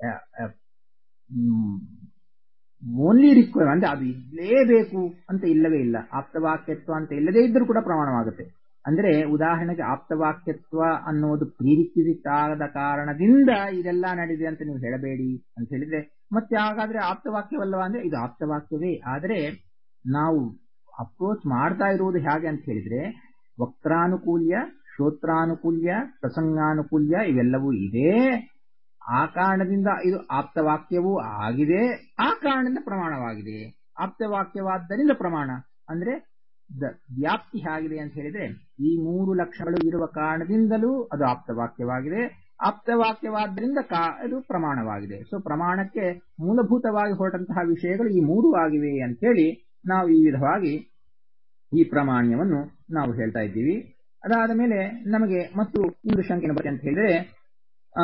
only require ಅಂದ್ರೆ ಅದು ಇರಲೇಬೇಕು ಅಂತ ಇಲ್ಲವೇ ಇಲ್ಲ ಆಪ್ತವಾಕ್ಯತ್ವ ಅಂತ ಇಲ್ಲದೇ ಇದ್ದರೂ ಕೂಡ ಪ್ರಮಾಣವಾಗುತ್ತೆ ಅಂದ್ರೆ ಉದಾಹರಣೆಗೆ ಆಪ್ತವಾಕ್ಯತ್ವ ಅನ್ನೋದು ಪ್ರೀರಿಕ್ವಿಸಿಟ್ ಆಗದ ಕಾರಣದಿಂದ ಇದೆಲ್ಲ ನಡೆದಿದೆ ಅಂತ ನೀವು ಹೇಳಬೇಡಿ ಅಂತ ಹೇಳಿದ್ರೆ ಮತ್ತೆ ಹಾಗಾದ್ರೆ ಆಪ್ತವಾಕ್ಯವಲ್ಲವ ಅಂದ್ರೆ ಇದು ಆಪ್ತವಾಕ್ಯವೇ ಆದರೆ ನಾವು ಅಪ್ರೋಚ್ ಮಾಡ್ತಾ ಇರುವುದು ಹೇಗೆ ಅಂತ ಹೇಳಿದ್ರೆ ವಕ್ರಾನುಕೂಲ್ಯ ಶ್ರೋತ್ರಾನುಕೂಲ್ಯ ಪ್ರಸಂಗಾನುಕೂಲ್ಯ ಇವೆಲ್ಲವೂ ಇದೆ ಆ ಕಾರಣದಿಂದ ಇದು ಆಪ್ತವಾಕ್ಯವೂ ಆಗಿದೆ ಆ ಕಾರಣದಿಂದ ಪ್ರಮಾಣವಾಗಿದೆ ಆಪ್ತವಾಕ್ಯವಾದ್ದರಿಂದ ಪ್ರಮಾಣ ಅಂದ್ರೆ ವ್ಯಾಪ್ತಿ ಹೇಗಿದೆ ಅಂತ ಹೇಳಿದ್ರೆ ಈ ಮೂರು ಲಕ್ಷಣಗಳು ಇರುವ ಕಾರಣದಿಂದಲೂ ಅದು ಆಪ್ತವಾಕ್ಯವಾಗಿದೆ ಆಪ್ತವಾಕ್ಯವಾದ್ದರಿಂದ ಅದು ಪ್ರಮಾಣವಾಗಿದೆ ಸೊ ಪ್ರಮಾಣಕ್ಕೆ ಮೂಲಭೂತವಾಗಿ ಹೊರಟಂತಹ ವಿಷಯಗಳು ಈ ಮೂರು ಆಗಿವೆ ಅಂತೇಳಿ ನಾವು ಈ ವಿಧವಾಗಿ ಈ ಪ್ರಾಮಾಣ್ಯವನ್ನು ನಾವು ಹೇಳ್ತಾ ಇದ್ದೀವಿ ಅದಾದ ಮೇಲೆ ನಮಗೆ ಮತ್ತು ಒಂದು ಶಂಕೆ ಬರುತ್ತೆ ಅಂತ ಹೇಳಿದ್ರೆ ಆ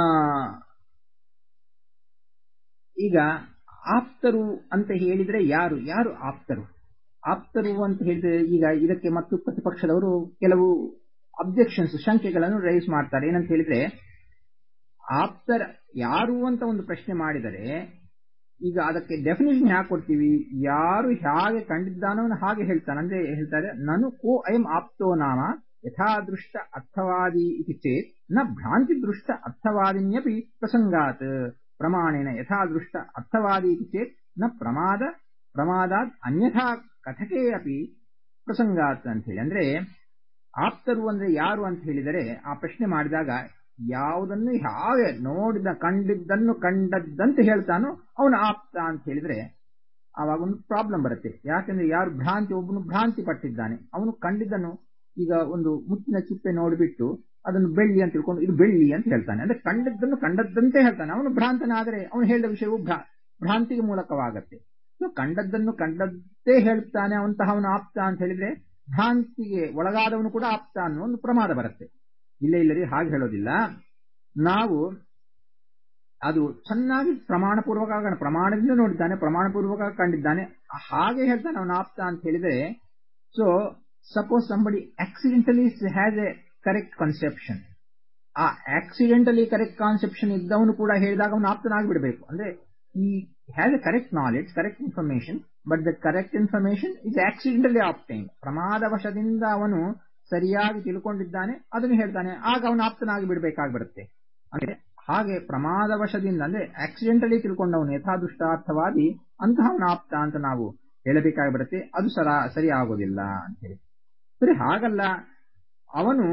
ಈಗ ಆಪ್ತರು ಅಂತ ಹೇಳಿದ್ರೆ ಯಾರು ಯಾರು ಆಪ್ತರು ಆಪ್ತರು ಅಂತ ಹೇಳಿದ್ರೆ ಈಗ ಇದಕ್ಕೆ ಮತ್ತು ಪ್ರತಿಪಕ್ಷದವರು ಕೆಲವು ಅಬ್ಜೆಕ್ಷನ್ಸ್ ಶಂಕೆಗಳನ್ನು ರೈಸ್ ಮಾಡ್ತಾರೆ ಏನಂತ ಹೇಳಿದ್ರೆ ಆಪ್ತರ ಯಾರು ಅಂತ ಒಂದು ಪ್ರಶ್ನೆ ಮಾಡಿದರೆ ಈಗ ಅದಕ್ಕೆ ಡೆಫಿನೇಷನ್ ಯಾಕೆ ಕೊಡ್ತೀವಿ ಯಾರು ಹೇಗೆ ಕಂಡಿದ್ದಾನೋ ಹಾಗೆ ಹೇಳ್ತಾನೆ ಅಂದ್ರೆ ಹೇಳ್ತಾರೆ ನಾನು ಕೋ ಅಯಂ ಆಪ್ತೋ ನಾಮ ಯಥಾದೃಷ್ಟ ಅರ್ಥವಾದಿ ಇತಿ ಚೇತ್ ನ ಭ್ರಾಂತಿ ದೃಷ್ಟ ಅರ್ಥವಾದಿನ್ಯಪಿ ಪ್ರಸಂಗಾತ್ ಪ್ರಮಾಣೇನ ಯಥಾದೃಷ್ಟ ಅರ್ಥವಾದಿ ಇತಿ ಚೇತ್ ನ ಪ್ರಮಾದ ಪ್ರಮಾದಾತ್ ಅನ್ಯಥಾ ಕಥಕೆ ಅಪಿ ಪ್ರಸಂಗಾತ್ ಅಂತ ಹೇಳಿ ಅಂದ್ರೆ ಆಪ್ತರು ಅಂದ್ರೆ ಯಾರು ಅಂತ ಹೇಳಿದರೆ ಆ ಪ್ರಶ್ನೆ ಮಾಡಿದಾಗ ಯಾವುದನ್ನು ಹಾಗೆ ನೋಡಿದ ಕಂಡಿದ್ದನ್ನು ಕಂಡದ್ದಂತೆ ಹೇಳ್ತಾನೋ ಅವನು ಆಪ್ತ ಅಂತ ಹೇಳಿದ್ರೆ ಆವಾಗ ಒಂದು ಪ್ರಾಬ್ಲಮ್ ಬರುತ್ತೆ ಯಾಕಂದ್ರೆ ಯಾರು ಭ್ರಾಂತಿ ಒಬ್ಬನು ಭ್ರಾಂತಿ ಪಟ್ಟಿದ್ದಾನೆ ಅವನು ಕಂಡಿದ್ದನ್ನು ಈಗ ಒಂದು ಮುತ್ತಿನ ಚಿಪ್ಪೆ ನೋಡಿಬಿಟ್ಟು ಅದನ್ನು ಬೆಳ್ಳಿ ಅಂತ ತಿಳ್ಕೊಂಡು ಇದು ಬೆಳ್ಳಿ ಅಂತ ಹೇಳ್ತಾನೆ ಅಂದ್ರೆ ಕಂಡದ್ದನ್ನು ಕಂಡದ್ದಂತೆ ಹೇಳ್ತಾನೆ ಅವನು ಭ್ರಾಂತನಾದರೆ ಅವನು ಹೇಳಿದ ವಿಷಯವು ಭ್ರಾಂತಿಗೆ ಮೂಲಕವಾಗತ್ತೆ ಸೊ ಕಂಡದ್ದನ್ನು ಕಂಡದ್ದೇ ಹೇಳ್ತಾನೆ ಅವಂತಹ ಅವನು ಆಪ್ತ ಅಂತ ಹೇಳಿದ್ರೆ ಭ್ರಾಂತಿಗೆ ಒಳಗಾದವನು ಕೂಡ ಆಪ್ತ ಅನ್ನೋ ಒಂದು ಪ್ರಮಾದ ಬರುತ್ತೆ ಇಲ್ಲ ಇಲ್ಲರಿ ಹಾಗೆ ಹೇಳೋದಿಲ್ಲ ನಾವು ಅದು ಚೆನ್ನಾಗಿ ಪ್ರಮಾಣಪೂರ್ವಕ ಪ್ರಮಾಣದಿಂದ ನೋಡಿದ್ದಾನೆ ಪ್ರಮಾಣಪೂರ್ವಕ ಕಂಡಿದ್ದಾನೆ ಹಾಗೆ ಹೇಳ್ತಾನೆ ಅವನು ಆಪ್ತ ಅಂತ ಹೇಳಿದ್ರೆ so suppose somebody accidentally has a correct conception ಆ ಆಕ್ಸಿಡೆಂಟಲಿ ಕರೆಕ್ಟ್ ಕಾನ್ಸೆಪ್ಷನ್ ಇದ್ದವನು ಕೂಡ ಹೇಳಿದಾಗ ಅವನು ಆಪ್ತನಾಗ್ಬಿಡ್ಬೇಕು ಅಂದ್ರೆ he has a correct knowledge correct information but the correct information is accidentally obtain ಪ್ರಮಾದವಶದಿಂದ ಅವನು ಸರಿಯಾಗಿ ತಿಳ್ಕೊಂಡಿದ್ದಾನೆ ಅದನ್ನು ಹೇಳ್ತಾನೆ ಆಗ ಅವನು ಆಪ್ತನಾಗಿ ಬಿಡಬೇಕಾಗಿ ಬರುತ್ತೆ ಅಂದ್ರೆ ಹಾಗೆ ಪ್ರಮಾದವಶದಿಂದ ಅಂದ್ರೆ ಆಕ್ಸಿಡೆಂಟಲಿ ತಿಳ್ಕೊಂಡವನು ಯಥಾದೃಷ್ಟಾರ್ಥವಾದಿ ಅಂತಹವನ ಆಪ್ತ ಅಂತ ನಾವು ಹೇಳಬೇಕಾಗಿ ಬರುತ್ತೆ ಅದು ಸರ ಸರಿ ಆಗೋದಿಲ್ಲ ಅಂತ ಹೇಳಿ ಸರಿ ಹಾಗಲ್ಲ ಅವನು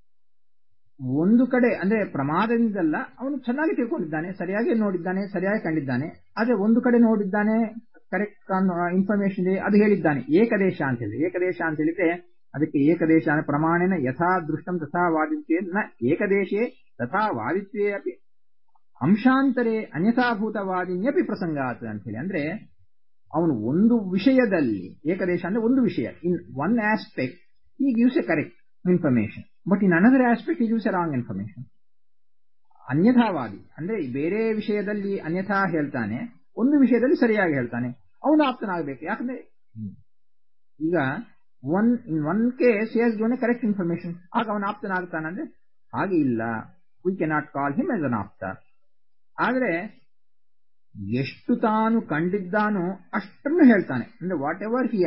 ಒಂದು ಕಡೆ ಅಂದ್ರೆ ಪ್ರಮಾದದಿಂದಲ್ಲ ಅವನು ಚೆನ್ನಾಗಿ ತಿಳ್ಕೊಂಡಿದ್ದಾನೆ ಸರಿಯಾಗಿ ನೋಡಿದ್ದಾನೆ ಸರಿಯಾಗಿ ಕಂಡಿದ್ದಾನೆ ಆದ್ರೆ ಒಂದು ಕಡೆ ನೋಡಿದ್ದಾನೆ ಕರೆಕ್ಟ್ ಇನ್ಫಾರ್ಮೇಶನ್ ಇದೆ ಅದು ಹೇಳಿದ್ದಾನೆ ಏಕದೇಶ ಅಂತ ಹೇಳಿ ಏಕದೇಶ ಅಂತ ಹೇಳಿದ್ರೆ ಅದಕ್ಕೆ ಏಕದೇಶ ಪ್ರಮಾಣೇನ ಯಥಾ ದೃಷ್ಟಂ ತಥಾ ವಾದಿತ್ಯೇ ನ ಏಕದೇಶೇ ತಥಾ ವಾದಿತ್ಯೇ ಅಪಿ ಅಂಶಾಂತರೇ ಅನ್ಯಥಾಭೂತವಾದಿನ್ಯಪಿ ಪ್ರಸಂಗಾತ್ ಅಂತ ಹೇಳಿ ಅಂದ್ರೆ ಅವನು ಒಂದು ವಿಷಯದಲ್ಲಿ ಏಕದೇಶ ಅಂದ್ರೆ ಒಂದು ವಿಷಯ in one aspect he gives a correct information but in another aspect he gives a wrong information ಅನ್ಯಥಾವಾದಿ ಅಂದ್ರೆ ಬೇರೆ ವಿಷಯದಲ್ಲಿ ಅನ್ಯಥಾ ಹೇಳ್ತಾನೆ ಒಂದು ವಿಷಯದಲ್ಲಿ ಸರಿಯಾಗಿ ಹೇಳ್ತಾನೆ ಅವನು ಆಪ್ತನಾಗಬೇಕು ಯಾಕಂದ್ರೆ ಈಗ one in one case he has given A correct information ಆಗ ಅವನು ಆಪ್ತನಾಗ್ತಾನಂದ್ರೆ ಹಾಗೆ ಇಲ್ಲ we cannot call him as an ಆಪ್ತ ಆದ್ರೆ ಎಷ್ಟು ತಾನು ಕಂಡಿದ್ದಾನೋ ಅಷ್ಟನ್ನು ಹೇಳ್ತಾನೆ ಅಂದ್ರೆ ವಾಟ್ ಎವರ್ ಹಿ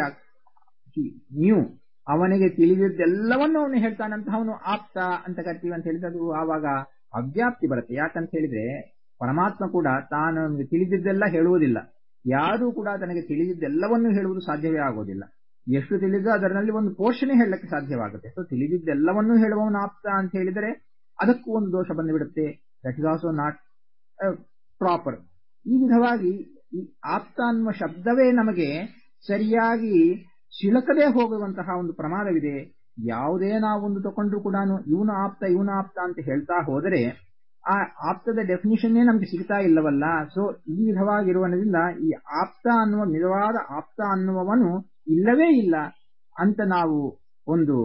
ನ್ಯೂ ಅವನಿಗೆ ತಿಳಿದಿದ್ದೆಲ್ಲವನ್ನು ಅವನು ಹೇಳ್ತಾನಂತ ಅವನು ಆಪ್ತ ಅಂತ ಕರಿತೀವಿ ಅಂತ ಹೇಳಿದ್ರೆ ಅದು ಆವಾಗ ಅವ್ಯಾಪ್ತಿ ಬರುತ್ತೆ ಯಾಕಂತ ಹೇಳಿದ್ರೆ ಪರಮಾತ್ಮ ಕೂಡ ತಾನು ನಮಗೆ ತಿಳಿದಿದ್ದೆಲ್ಲ ಹೇಳುವುದಿಲ್ಲ ಯಾರೂ ಕೂಡ ತನಗೆ ತಿಳಿದಿದ್ದೆಲ್ಲವನ್ನು ಹೇಳುವುದು ಸಾಧ್ಯವೇ ಆಗೋದಿಲ್ಲ ಎಷ್ಟು ತಿಳಿದು ಅದರಲ್ಲಿ ಒಂದು ಪೋಷಣೆ ಹೇಳಲಿಕ್ಕೆ ಸಾಧ್ಯವಾಗುತ್ತೆ ಸೊ ತಿಳಿದಿದ್ದೆಲ್ಲವನ್ನೂ ಹೇಳುವವನು ಆಪ್ತ ಅಂತ ಹೇಳಿದರೆ ಅದಕ್ಕೂ ಒಂದು ದೋಷ ಬಂದುಬಿಡುತ್ತೆ that is also not proper ಈ ವಿಧವಾಗಿ ಈ ಆಪ್ತ ಅನ್ನುವ ಶಬ್ದವೇ ನಮಗೆ ಸರಿಯಾಗಿ ಸಿಲಕದೇ ಹೋಗುವಂತಹ ಒಂದು ಪ್ರಮಾದವಿದೆ ಯಾವುದೇ ನಾವೊಂದು ತಗೊಂಡ್ರು ಕೂಡ ಇವನು ಆಪ್ತ ಇವನು ಆಪ್ತ ಅಂತ ಹೇಳ್ತಾ ಹೋದರೆ ಆ ಆಪ್ತದ ಡೆಫಿನಿಷನ್ನೇ ನಮ್ಗೆ ಸಿಗ್ತಾ ಇಲ್ಲವಲ್ಲ ಸೊ ಈ ವಿಧವಾಗಿರುವುದರಿಂದ ಈ ಆಪ್ತ ಅನ್ನುವ ನಿಜವಾದ ಆಪ್ತ ಅನ್ನುವವನು ಇಲ್ಲವೇ ಇಲ್ಲ ಅಂತ ನಾವು ಒಂದು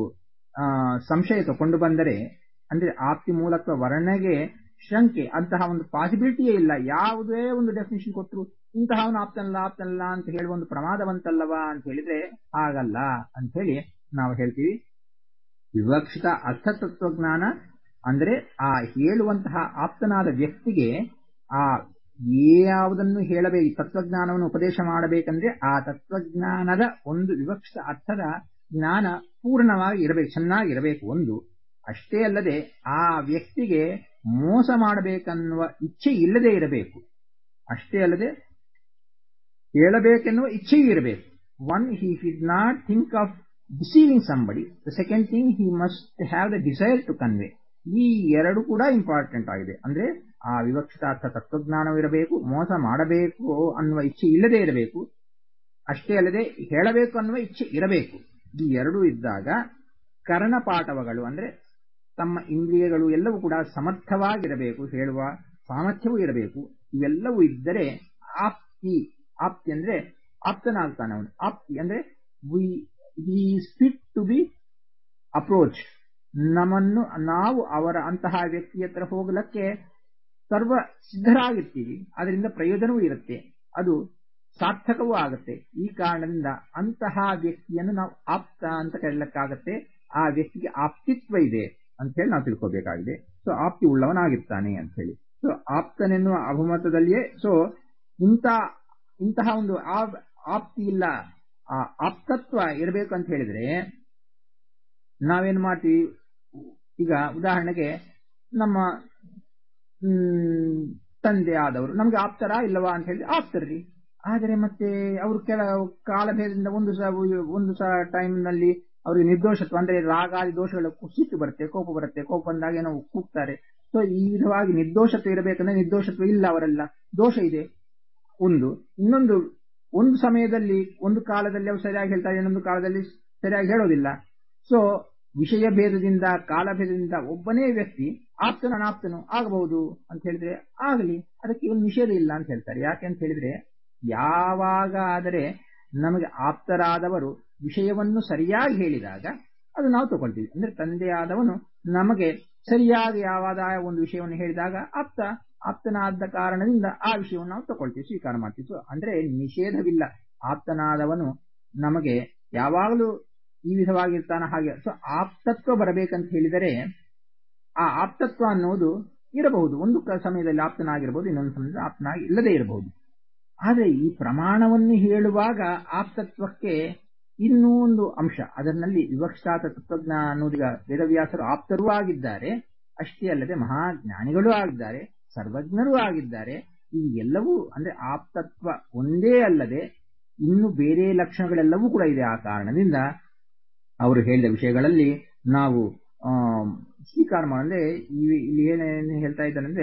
ಸಂಶಯ ತಗೊಂಡು ಬಂದರೆ ಅಂದ್ರೆ ಆಪ್ತಿ ಮೂಲಕ ವರ್ಣಗೆ ಶಂಕೆ ಅಂತಹ ಒಂದು ಪಾಸಿಬಿಲಿಟಿಯೇ ಇಲ್ಲ ಯಾವುದೇ ಒಂದು ಡೆಫಿನಿಷನ್ ಕೊಟ್ಟರು ಇಂತಹವನು ಆಪ್ತನಲ್ಲ ಆಪ್ತನಲ್ಲ ಅಂತ ಹೇಳುವ ಒಂದು ಪ್ರಮಾದವಂತಲ್ಲವಾ ಅಂತ ಹೇಳಿದ್ರೆ ಹಾಗಲ್ಲ ಅಂತ ಹೇಳಿ ನಾವು ಹೇಳ್ತೀವಿ ವಿವಕ್ಷಿತ ಅರ್ಥತತ್ವಜ್ಞಾನ ಅಂದ್ರೆ ಆ ಹೇಳುವಂತಹ ಆಪ್ತನಾದ ವ್ಯಕ್ತಿಗೆ ಆ ಯಾವುದನ್ನು ಹೇಳಬೇಕು ತತ್ವಜ್ಞಾನವನ್ನು ಉಪದೇಶ ಮಾಡಬೇಕಂದ್ರೆ ಆ ತತ್ವಜ್ಞಾನದ ಒಂದು ವಿವಕ್ಷಿತ ಅರ್ಥದ ಜ್ಞಾನ ಪೂರ್ಣವಾಗಿ ಇರಬೇಕು ಚೆನ್ನಾಗಿರಬೇಕು ಒಂದು ಅಷ್ಟೇ ಅಲ್ಲದೆ ಆ ವ್ಯಕ್ತಿಗೆ ಮೋಸ ಮಾಡಬೇಕನ್ನುವ ಇಚ್ಛೆ ಇಲ್ಲದೆ ಇರಬೇಕು ಅಷ್ಟೇ ಅಲ್ಲದೆ ಹೇಳಬೇಕೆನ್ನುವ ಇಚ್ಛೆಯೂ ಇರಬೇಕು one he should not think of deceiving somebody the second thing he must have the desire to convey ಈ ಎರಡು ಕೂಡ ಇಂಪಾರ್ಟೆಂಟ್ ಆಗಿದೆ ಅಂದ್ರೆ ಆ ವಿವಕ್ಷಿತಾರ್ಥ ತತ್ವಜ್ಞಾನವೂ ಇರಬೇಕು ಮೋಸ ಮಾಡಬೇಕು ಅನ್ನುವ ಇಚ್ಛೆ ಇಲ್ಲದೆ ಇರಬೇಕು ಅಷ್ಟೇ ಅಲ್ಲದೆ ಹೇಳಬೇಕು ಅನ್ನುವ ಇಚ್ಛೆ ಇರಬೇಕು ಈ ಎರಡೂ ಇದ್ದಾಗ ಕರ್ಣಪಾಠವಗಳು ಅಂದ್ರೆ ತಮ್ಮ ಇಂದ್ರಿಯಗಳು ಎಲ್ಲವೂ ಕೂಡ ಸಮರ್ಥವಾಗಿರಬೇಕು ಹೇಳುವ ಸಾಮರ್ಥ್ಯವೂ ಇರಬೇಕು ಇವೆಲ್ಲವೂ ಇದ್ದರೆ ಆಪ್ತಿ ಆಪ್ತಿ ಅಂದ್ರೆ ಆಪ್ತನಾಗ್ತಾನೆ ಅವನು ಆಪ್ತಿ ಅಂದ್ರೆ we he fit to be approach ನಮ್ಮನ್ನು ನಾವು ಅವರ ಅಂತಹ ವ್ಯಕ್ತಿ ಹತ್ರ ಹೋಗಲಕ್ಕೆ ಸರ್ವ ಸಿದ್ಧರಾಗಿರ್ತೀವಿ ಅದರಿಂದ ಪ್ರಯೋಜನವೂ ಇರುತ್ತೆ ಅದು ಸಾರ್ಥಕವೂ ಆಗುತ್ತೆ ಈ ಕಾರಣದಿಂದ ಅಂತಹ ವ್ಯಕ್ತಿಯನ್ನು ನಾವು ಆಪ್ತ ಅಂತ ಕರೆಯಲಿಕ್ಕಾಗತ್ತೆ ಆ ವ್ಯಕ್ತಿಗೆ ಆಪ್ತಿತ್ವ ಇದೆ ಅಂತ ಹೇಳಿ ನಾವು ತಿಳ್ಕೋಬೇಕಾಗಿದೆ ಸೊ ಆಪ್ತಿ ಉಳ್ಳವನಾಗಿರ್ತಾನೆ ಅಂತ ಹೇಳಿ ಸೊ ಆಪ್ತನೆನ್ನುವ ಅಭಿಮತದಲ್ಲಿಯೇ ಸೊ ಇಂಥ ಇಂತಹ ಒಂದು ಆಪ್ತಿ ಇಲ್ಲ ಆ ಆಪ್ತತ್ವ ಇರಬೇಕು ಅಂತ ಹೇಳಿದ್ರೆ ನಾವೇನು ಮಾಡ್ತೀವಿ ಈಗ ಉದಾಹರಣೆಗೆ ನಮ್ಮ ತಂದೆ ಆದವರು ನಮ್ಗೆ ಆಪ್ತರ ಇಲ್ಲವಾ ಅಂತ ಹೇಳಿ ಆಪ್ತರ್ರಿ ಆದರೆ ಮತ್ತೆ ಅವರು ಕೆಲ ಕಾಲಭೇದದಿಂದ ಒಂದು ಸಹ ಒಂದು ಸಹ ಟೈಮ್ನಲ್ಲಿ ಅವರಿಗೆ ನಿರ್ದೋಷತ್ವ ಅಂದ್ರೆ ರಾಗಾದಿ ದೋಷಗಳ ಸಿಟ್ಟು ಬರುತ್ತೆ ಕೋಪ ಬರುತ್ತೆ ಕೋಪ ಬಂದಾಗ ಏನೋ ಕೂಗ್ತಾರೆ ಸೊ ಈ ವಿಧವಾಗಿ ನಿರ್ದೋಷತ್ವ ಇರಬೇಕಂದ್ರೆ ನಿರ್ದೋಷತ್ವ ಇಲ್ಲ ಅವರೆಲ್ಲ ದೋಷ ಇದೆ ಒಂದು ಇನ್ನೊಂದು ಒಂದು ಸಮಯದಲ್ಲಿ ಒಂದು ಕಾಲದಲ್ಲಿ ಅವರು ಸರಿಯಾಗಿ ಹೇಳ್ತಾರೆ ಇನ್ನೊಂದು ಕಾಲದಲ್ಲಿ ಸರಿಯಾಗಿ ಹೇಳೋದಿಲ್ಲ ಸೊ ವಿಷಯ ಭೇದದಿಂದ ಕಾಲಭೇದದಿಂದ ಒಬ್ಬನೇ ವ್ಯಕ್ತಿ ಆಪ್ತನು ಅನಾಪ್ತನು ಆಗಬಹುದು ಅಂತ ಹೇಳಿದ್ರೆ ಆಗಲಿ ಅದಕ್ಕೆ ಒಂದು ನಿಷೇಧ ಇಲ್ಲ ಅಂತ ಹೇಳ್ತಾರೆ ಯಾಕೆ ಅಂತ ಹೇಳಿದ್ರೆ ಯಾವಾಗ ಆದರೆ ನಮಗೆ ಆಪ್ತರಾದವರು ವಿಷಯವನ್ನು ಸರಿಯಾಗಿ ಹೇಳಿದಾಗ ಅದು ನಾವು ತಗೊಳ್ತೀವಿ ಅಂದ್ರೆ ತಂದೆಯಾದವನು ನಮಗೆ ಸರಿಯಾಗಿ ಯಾವಾದ ಒಂದು ವಿಷಯವನ್ನು ಹೇಳಿದಾಗ ಆಪ್ತ ಆಪ್ತನಾದ ಕಾರಣದಿಂದ ಆ ವಿಷಯವನ್ನು ನಾವು ತಗೊಳ್ತೀವಿ ಸ್ವೀಕಾರ ಮಾಡ್ತೀವಿ ಸೊ ಅಂದ್ರೆ ನಿಷೇಧವಿಲ್ಲ ಆಪ್ತನಾದವನು ನಮಗೆ ಯಾವಾಗಲೂ ಈ ವಿಧವಾಗಿರ್ತಾನ ಹಾಗೆ ಸೊ ಆಪ್ತತ್ವ ಬರಬೇಕಂತ ಹೇಳಿದರೆ ಆ ಆಪ್ತತ್ವ ಅನ್ನೋದು ಇರಬಹುದು ಒಂದು ಸಮಯದಲ್ಲಿ ಆಪ್ತನಾಗಿರಬಹುದು ಇನ್ನೊಂದು ಸಮಯದಲ್ಲಿ ಆಪ್ತನಾಗಿ ಇಲ್ಲದೆ ಇರಬಹುದು ಆದರೆ ಈ ಪ್ರಮಾಣವನ್ನು ಹೇಳುವಾಗ ಆಪ್ತತ್ವಕ್ಕೆ ಇನ್ನೂ ಒಂದು ಅಂಶ ಅದರಲ್ಲಿ ವಿವಕ್ಷಾತ ತತ್ವಜ್ಞಾನ ಅನ್ನೋದೀಗ ವೇದವ್ಯಾಸರು ಆಪ್ತರೂ ಆಗಿದ್ದಾರೆ ಅಷ್ಟೇ ಅಲ್ಲದೆ ಮಹಾಜ್ಞಾನಿಗಳೂ ಆಗಿದ್ದಾರೆ ಸರ್ವಜ್ಞರೂ ಆಗಿದ್ದಾರೆ ಇವು ಎಲ್ಲವೂ ಅಂದ್ರೆ ಆಪ್ತತ್ವ ಒಂದೇ ಅಲ್ಲದೆ ಇನ್ನು ಬೇರೆ ಲಕ್ಷಣಗಳೆಲ್ಲವೂ ಕೂಡ ಇದೆ ಆ ಕಾರಣದಿಂದ ಅವರು ಹೇಳಿದ ವಿಷಯಗಳಲ್ಲಿ ನಾವು ಸ್ವೀಕಾರ ಮಾಡಂದ್ರೆ ಇಲ್ಲಿ ಏನೇನು ಹೇಳ್ತಾ ಇದ್ದಾನಂದ್ರೆ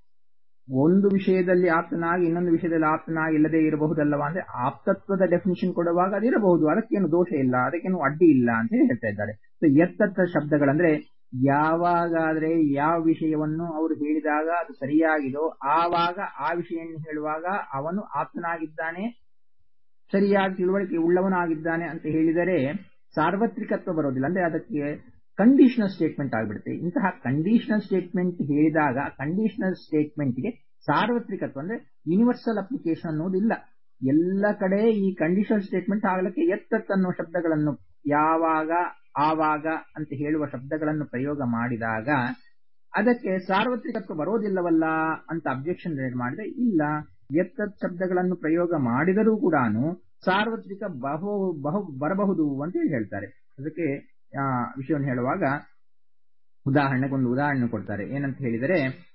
ಒಂದು ವಿಷಯದಲ್ಲಿ ಆಪ್ತನಾಗಿ ಇನ್ನೊಂದು ವಿಷಯದಲ್ಲಿ ಆಪ್ತನಾಗಿ ಇಲ್ಲದೆ ಇರಬಹುದಲ್ಲವಾ ಅಂದ್ರೆ ಆಪ್ತತ್ವದ ಡೆಫಿನಿಷನ್ ಕೊಡುವಾಗ ಅದಿರಬಹುದು ಅದಕ್ಕೇನು ದೋಷ ಇಲ್ಲ ಅದಕ್ಕೇನು ಅಡ್ಡಿ ಇಲ್ಲ ಅಂತ ಹೇಳಿ ಹೇಳ್ತಾ ಇದ್ದಾರೆ ಸೊ ಎತ್ತತ್ತ ಶಬ್ದಗಳಂದ್ರೆ ಯಾವಾಗಾದ್ರೆ ಯಾವ ವಿಷಯವನ್ನು ಅವರು ಹೇಳಿದಾಗ ಅದು ಸರಿಯಾಗಿದೋ ಆವಾಗ ಆ ವಿಷಯವನ್ನು ಹೇಳುವಾಗ ಅವನು ಆಪ್ತನಾಗಿದ್ದಾನೆ ಸರಿಯಾಗಿ ತಿಳುವಳಿಕೆ ಉಳ್ಳವನಾಗಿದ್ದಾನೆ ಅಂತ ಹೇಳಿದರೆ ಸಾರ್ವತ್ರಿಕತ್ವ ಬರೋದಿಲ್ಲ ಅಂದ್ರೆ ಅದಕ್ಕೆ ಕಂಡೀಷನಲ್ ಸ್ಟೇಟ್ಮೆಂಟ್ ಆಗಿಬಿಡುತ್ತೆ ಇಂತಹ ಕಂಡೀಷನಲ್ ಸ್ಟೇಟ್ಮೆಂಟ್ ಹೇಳಿದಾಗ ಕಂಡೀಷನಲ್ ಸ್ಟೇಟ್ಮೆಂಟ್ಗೆ ಸಾರ್ವತ್ರಿಕತ್ವ ಅಂದ್ರೆ ಯೂನಿವರ್ಸಲ್ ಅಪ್ಲಿಕೇಶನ್ ಅನ್ನೋದಿಲ್ಲ ಎಲ್ಲ ಕಡೆ ಈ ಕಂಡೀಷನಲ್ ಸ್ಟೇಟ್ಮೆಂಟ್ ಆಗಲಿಕ್ಕೆ ಎತ್ತತ್ ಅನ್ನೋ ಶಬ್ದಗಳನ್ನು ಯಾವಾಗ ಆವಾಗ ಅಂತ ಹೇಳುವ ಶಬ್ದಗಳನ್ನು ಪ್ರಯೋಗ ಮಾಡಿದಾಗ ಅದಕ್ಕೆ ಸಾರ್ವತ್ರಿಕತ್ವ ಬರೋದಿಲ್ಲವಲ್ಲ ಅಂತ ಅಬ್ಜೆಕ್ಷನ್ ರೇಟ್ ಮಾಡಿದ್ರೆ ಇಲ್ಲ ಎತ್ತತ್ ಶಬ್ದಗಳನ್ನು ಪ್ರಯೋಗ ಮಾಡಿದರೂ ಕೂಡ ಸಾರ್ವತ್ರಿಕ ಬಹು ಬಹು ಬರಬಹುದು ಅಂತ ಹೇಳಿ ಹೇಳ್ತಾರೆ ಅದಕ್ಕೆ ಆ ವಿಷಯವನ್ನು ಹೇಳುವಾಗ ಉದಾಹರಣೆಗೆ ಒಂದು ಉದಾಹರಣೆ ಕೊಡ್ತಾರೆ ಏನಂತ ಹೇಳಿದರೆ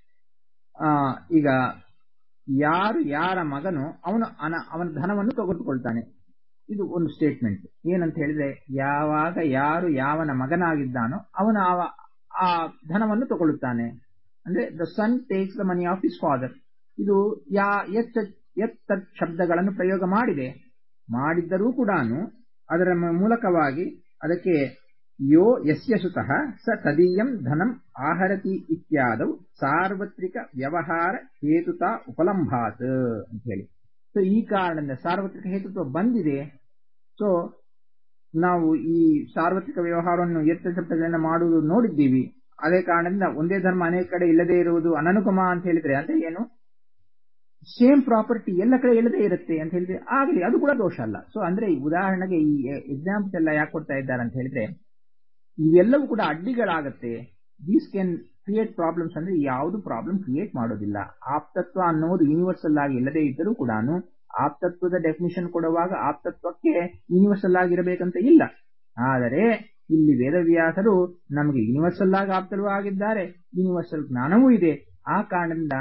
ಆ ಈಗ ಯಾರು ಯಾರ ಮಗನು ಅವನು ಅವನ ಧನವನ್ನು ತೆಗೆದುಕೊಳ್ತಾನೆ ಇದು ಒಂದು ಸ್ಟೇಟ್ಮೆಂಟ್ ಏನಂತ ಹೇಳಿದ್ರೆ ಯಾವಾಗ ಯಾರು ಯಾವನ ಮಗನಾಗಿದ್ದಾನೋ ಅವನು ಆ ಧನವನ್ನು ತಗೊಳ್ಳುತ್ತಾನೆ ಅಂದ್ರೆ the son takes the money of his father ಇದು ಯಾ ಎತ್ತ ಎತ್ತ ಶಬ್ದಗಳನ್ನು ಪ್ರಯೋಗ ಮಾಡಿದೆ ಮಾಡಿದ್ದರೂ ಕೂಡ ಅದರ ಮೂಲಕವಾಗಿ ಅದಕ್ಕೆ ಯೋ ಯಸ್ಯ ಸುತಃ ಸ ತದೀಯಂ ಧನಂ ಆಹರತಿ ಇತ್ಯಾದವು ಸಾರ್ವತ್ರಿಕ ವ್ಯವಹಾರ ಹೇತುತಾ ಉಪಲಂಭಾತ್ ಅಂತ ಹೇಳಿ ಸೊ ಈ ಕಾರಣದಿಂದ ಸಾರ್ವತ್ರಿಕ ಹೇತುತ್ವ ಬಂದಿದೆ ಸೊ ನಾವು ಈ ಸಾರ್ವತ್ರಿಕ ವ್ಯವಹಾರವನ್ನು ಎತ್ತ ಶಬ್ದಗಳಿಂದ ಮಾಡುವುದು ನೋಡಿದ್ದೀವಿ ಅದೇ ಕಾರಣದಿಂದ ಒಂದೇ ಧರ್ಮ ಅನೇಕ ಕಡೆ ಇಲ್ಲದೇ ಇರುವುದು ಅನನುಗಮ ಅಂತ ಹೇಳಿದ್ರೆ ಅಂದ್ರೆ ಏನು ಸೇಮ್ ಪ್ರಾಪರ್ಟಿ ಎಲ್ಲ ಕಡೆ ಇಲ್ಲದೆ ಇರುತ್ತೆ ಅಂತ ಹೇಳಿದ್ರೆ ಆಗಲಿ ಅದು ಕೂಡ ದೋಷ ಅಲ್ಲ ಸೊ ಅಂದ್ರೆ ಉದಾಹರಣೆಗೆ ಈ ಎಕ್ಸಾಂಪಲ್ಸ್ ಎಲ್ಲ ಯಾಕೆ ಕೊಡ್ತಾ ಇದ್ದಾರೆ ಅಂತ ಹೇಳಿದ್ರೆ ಇವೆಲ್ಲವೂ ಕೂಡ ಅಡ್ಡಿಗಳಾಗತ್ತೆ ದೀಸ್ ಕ್ಯಾನ್ ಕ್ರಿಯೇಟ್ ಪ್ರಾಬ್ಲಮ್ಸ್ ಅಂದ್ರೆ ಯಾವುದು ಪ್ರಾಬ್ಲಮ್ ಕ್ರಿಯೇಟ್ ಮಾಡೋದಿಲ್ಲ ಆಪ್ತತ್ವ ಅನ್ನೋದು ಯೂನಿವರ್ಸಲ್ ಆಗಿ ಇಲ್ಲದೆ ಇದ್ದರೂ ಕೂಡ ಆಪ್ತತ್ವದ ಡೆಫಿನಿಷನ್ ಕೊಡುವಾಗ ಆಪ್ತತ್ವಕ್ಕೆ ಯೂನಿವರ್ಸಲ್ ಆಗಿರಬೇಕಂತ ಇಲ್ಲ ಆದರೆ ಇಲ್ಲಿ ವೇದವ್ಯಾಸರು ನಮಗೆ ಯೂನಿವರ್ಸಲ್ ಆಗಿ ಆಪ್ತರೂ ಆಗಿದ್ದಾರೆ ಯೂನಿವರ್ಸಲ್ ಜ್ಞಾನವೂ ಇದೆ ಆ ಕಾರಣದಿಂದ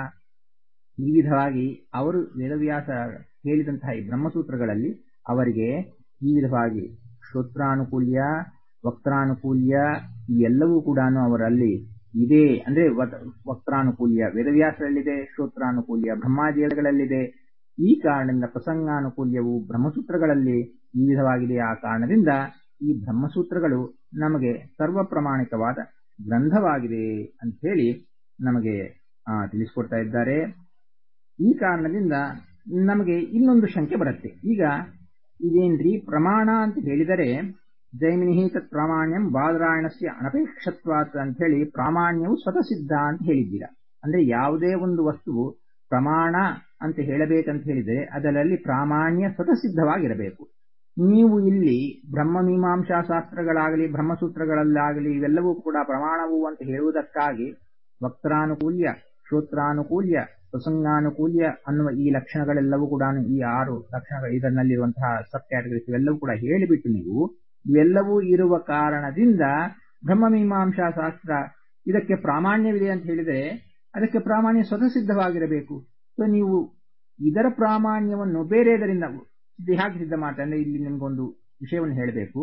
ಈ ವಿಧವಾಗಿ ಅವರು ವೇದವ್ಯಾಸ ಹೇಳಿದಂತಹ ಈ ಬ್ರಹ್ಮಸೂತ್ರಗಳಲ್ಲಿ ಅವರಿಗೆ ಈ ವಿಧವಾಗಿ ಶ್ರೋತ್ರಾನುಕೂಲ್ಯ ವಕ್ತಾನುಕೂಲ್ಯ ಇವೆಲ್ಲವೂ ಕೂಡ ಅವರಲ್ಲಿ ಇದೆ ಅಂದ್ರೆ ವಕ್ತಾನುಕೂಲ್ಯ ವೇದವ್ಯಾಸರಲ್ಲಿದೆ ಶ್ರೋತ್ರಾನುಕೂಲ್ಯ ಬ್ರಹ್ಮಾದಿಗಳಲ್ಲಿದೆ ಈ ಕಾರಣದಿಂದ ಪ್ರಸಂಗಾನುಕೂಲ್ಯವು ಬ್ರಹ್ಮಸೂತ್ರಗಳಲ್ಲಿ ಈ ವಿಧವಾಗಿದೆ ಆ ಕಾರಣದಿಂದ ಈ ಬ್ರಹ್ಮಸೂತ್ರಗಳು ನಮಗೆ ಸರ್ವ ಪ್ರಮಾಣಿಕವಾದ ಗ್ರಂಥವಾಗಿದೆ ಅಂತ ಹೇಳಿ ನಮಗೆ ತಿಳಿಸ್ಕೊಡ್ತಾ ಇದ್ದಾರೆ ಈ ಕಾರಣದಿಂದ ನಮಗೆ ಇನ್ನೊಂದು ಶಂಕೆ ಬರುತ್ತೆ ಈಗ ಇದೇನ್ರಿ ಪ್ರಮಾಣ ಅಂತ ಹೇಳಿದರೆ ಜೈಮಿನಿ ತತ್ ಪ್ರಾಮಾಣ್ಯಂ ಬಾದರಾಯಣಸ್ಯ ಅನಪೇಕ್ಷತ್ವಾತ್ ಅಂತ ಹೇಳಿ ಪ್ರಾಮಾಣ್ಯವು ಸ್ವತಃ ಸಿದ್ಧ ಅಂತ ಹೇಳಿದ್ದೀರಾ ಅಂದ್ರೆ ಯಾವುದೇ ಒಂದು ವಸ್ತುವು ಪ್ರಮಾಣ ಅಂತ ಹೇಳಬೇಕಂತ ಹೇಳಿದರೆ ಅದರಲ್ಲಿ ಪ್ರಾಮಾಣ್ಯ ಸ್ವತಃ ಸಿದ್ಧವಾಗಿರಬೇಕು ನೀವು ಇಲ್ಲಿ ಬ್ರಹ್ಮಮೀಮಾಂಸಾ ಶಾಸ್ತ್ರಗಳಾಗಲಿ ಬ್ರಹ್ಮಸೂತ್ರಗಳಲ್ಲಾಗಲಿ ಇವೆಲ್ಲವೂ ಕೂಡ ಪ್ರಮಾಣವು ಅಂತ ಹೇಳುವುದಕ್ಕಾಗಿ ವಕ್ತಾನುಕೂಲ್ಯ ಶ್ರೋತ್ರಾನುಕೂಲ್ಯ ಪ್ರಸಂಗಾನುಕೂಲ್ಯ ಅನ್ನುವ ಈ ಲಕ್ಷಣಗಳೆಲ್ಲವೂ ಕೂಡ ಈ ಆರು ಲಕ್ಷಣಗಳು ಇದರಲ್ಲಿರುವಂತಹ ಸಬ್ ಕ್ಯಾಟಗರೀಸ್ ಇವೆಲ್ಲವೂ ಕೂಡ ಹೇಳಿಬಿಟ್ಟು ನೀವು ಇವೆಲ್ಲವೂ ಇರುವ ಕಾರಣದಿಂದ ಬ್ರಹ್ಮಮೀಮಾಂಸಾ ಶಾಸ್ತ್ರ ಇದಕ್ಕೆ ಪ್ರಾಮಾಣ್ಯವಿದೆ ಅಂತ ಹೇಳಿದರೆ ಅದಕ್ಕೆ ಪ್ರಾಮಾಣ್ಯ ಸ್ವತಃ ಸಿದ್ಧವಾಗಿರಬೇಕು ಸೊ ನೀವು ಇದರ ಪ್ರಾಮಾಣ್ಯವನ್ನು ಬೇರೆದರಿಂದ ಹೇಗೆ ಸಿದ್ಧ ಮಾಡ್ತಾರೆ ಅಂದ್ರೆ ಇಲ್ಲಿ ನಿಮ್ಗೊಂದು ವಿಷಯವನ್ನು ಹೇಳಬೇಕು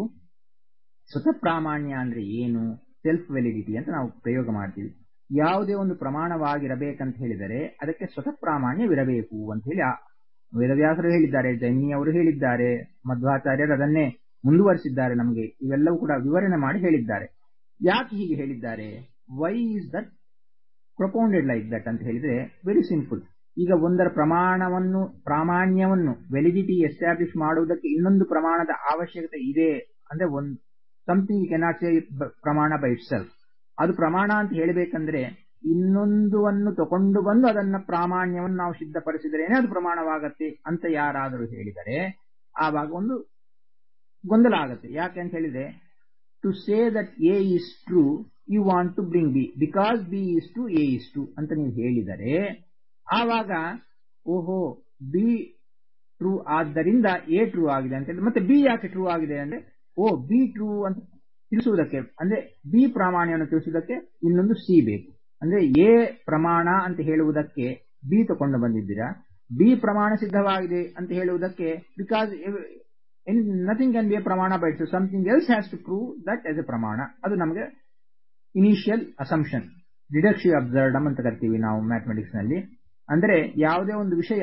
ಸ್ವತಃ ಪ್ರಾಮಾಣ್ಯ ಅಂದ್ರೆ ಏನು ಸೆಲ್ಫ್ ವೆಲಿಡಿಟಿ ಅಂತ ನಾವು ಪ್ರಯೋಗ ಮಾಡ್ತೀವಿ ಯಾವುದೇ ಒಂದು ಪ್ರಮಾಣವಾಗಿರಬೇಕಂತ ಹೇಳಿದರೆ ಅದಕ್ಕೆ ಸ್ವತಃ ಪ್ರಾಮಾಣ್ಯವಿರಬೇಕು ಅಂತ ಹೇಳಿ ವೇದವ್ಯಾಸರು ಹೇಳಿದ್ದಾರೆ ಜೈಮಿನಿಯವರು ಹೇಳಿದ್ದಾರೆ ಮಧ್ವಾಚಾರ್ಯರು ಅದನ್ನೇ ಮುಂದುವರಿಸಿದ್ದಾರೆ ನಮಗೆ ಇವೆಲ್ಲವೂ ಕೂಡ ವಿವರಣೆ ಮಾಡಿ ಹೇಳಿದ್ದಾರೆ ಯಾಕೆ ಹೀಗೆ ಹೇಳಿದ್ದಾರೆ why is that propounded like that ಅಂತ ಹೇಳಿದ್ರೆ ವೆರಿ ಸಿಂಪಲ್ ಈಗ ಒಂದರ ಪ್ರಮಾಣವನ್ನು ಪ್ರಾಮಾಣ್ಯವನ್ನು ವೆಲಿಡಿಟಿ ಎಸ್ಟಾಬ್ಲಿಷ್ ಮಾಡುವುದಕ್ಕೆ ಇನ್ನೊಂದು ಪ್ರಮಾಣದ ಅವಶ್ಯಕತೆ ಇದೆ ಅಂದ್ರೆ ಒಂದು ಸಮಥಿಂಗ್ ಯು ಕೆನಾಟ್ ಸೇ ಪ್ರಮಾಣ ಬೈ ಇಟ್ ಸೆಲ್ಫ್ ಅದು ಪ್ರಮಾಣ ಅಂತ ಹೇಳಬೇಕಂದ್ರೆ ಇನ್ನೊಂದುವನ್ನು ತಗೊಂಡು ಬಂದು ಅದನ್ನ ಪ್ರಾಮಾಣ್ಯವನ್ನು ನಾವು ಸಿದ್ಧಪಡಿಸಿದ್ರೇನೆ ಅದು ಪ್ರಮಾಣವಾಗತ್ತೆ ಅಂತ ಯಾರಾದರೂ ಹೇಳಿದರೆ ಆವಾಗ ಒಂದು ಗೊಂದಲ ಆಗತ್ತೆ ಯಾಕೆ ಅಂತ ಹೇಳಿದ್ರೆ to say that A is true you want to bring B because B is to A is to ಅಂತ ನೀವು ಹೇಳಿದರೆ ಆವಾಗ ಓಹೋ ಬಿ ಟ್ರೂ ಆದ್ದರಿಂದ ಎ ಟ್ರೂ ಆಗಿದೆ ಅಂತ ಹೇಳಿ ಮತ್ತೆ ಬಿ ಯಾಕೆ ಟ್ರೂ ಆಗಿದೆ ಅಂದ್ರೆ ಓ ಬಿ ಟ್ರೂ ಅಂತ ತಿಳಿಸುವುದಕ್ಕೆ ಅಂದ್ರೆ ಬಿ ಪ್ರಾಮಾಣ್ಯವನ್ನು ತಿಳಿಸುವುದಕ್ಕೆ ಇನ್ನೊಂದು ಸಿ ಬೇಕು ಅಂದ್ರೆ ಎ ಪ್ರಮಾಣ ಅಂತ ಹೇಳುವುದಕ್ಕೆ ಬಿ ತಕೊಂಡು ಬಂದಿದ್ದೀರಾ ಬಿ ಪ್ರಮಾಣ ಸಿದ್ಧವಾಗಿದೆ ಅಂತ ಹೇಳುವುದಕ್ಕೆ because nothing can be a ಪ್ರಮಾಣ by it something else has to prove that as a ಪ್ರಮಾಣ ಅದು ನಮಗೆ ಇನಿಷಿಯಲ್ ಅಸಂಪ್ಷನ್ ಡಿಡಕ್ಷಿವ್ ಅಬ್ಸರ್ಡಮ್ ಅಂತ ಕರಿತೀವಿ ನಾವು ಮ್ಯಾಥಮೆಟಿಕ್ಸ್ ನಲ್ಲಿ ಅಂದ್ರೆ ಯಾವುದೇ ಒಂದು ವಿಷಯ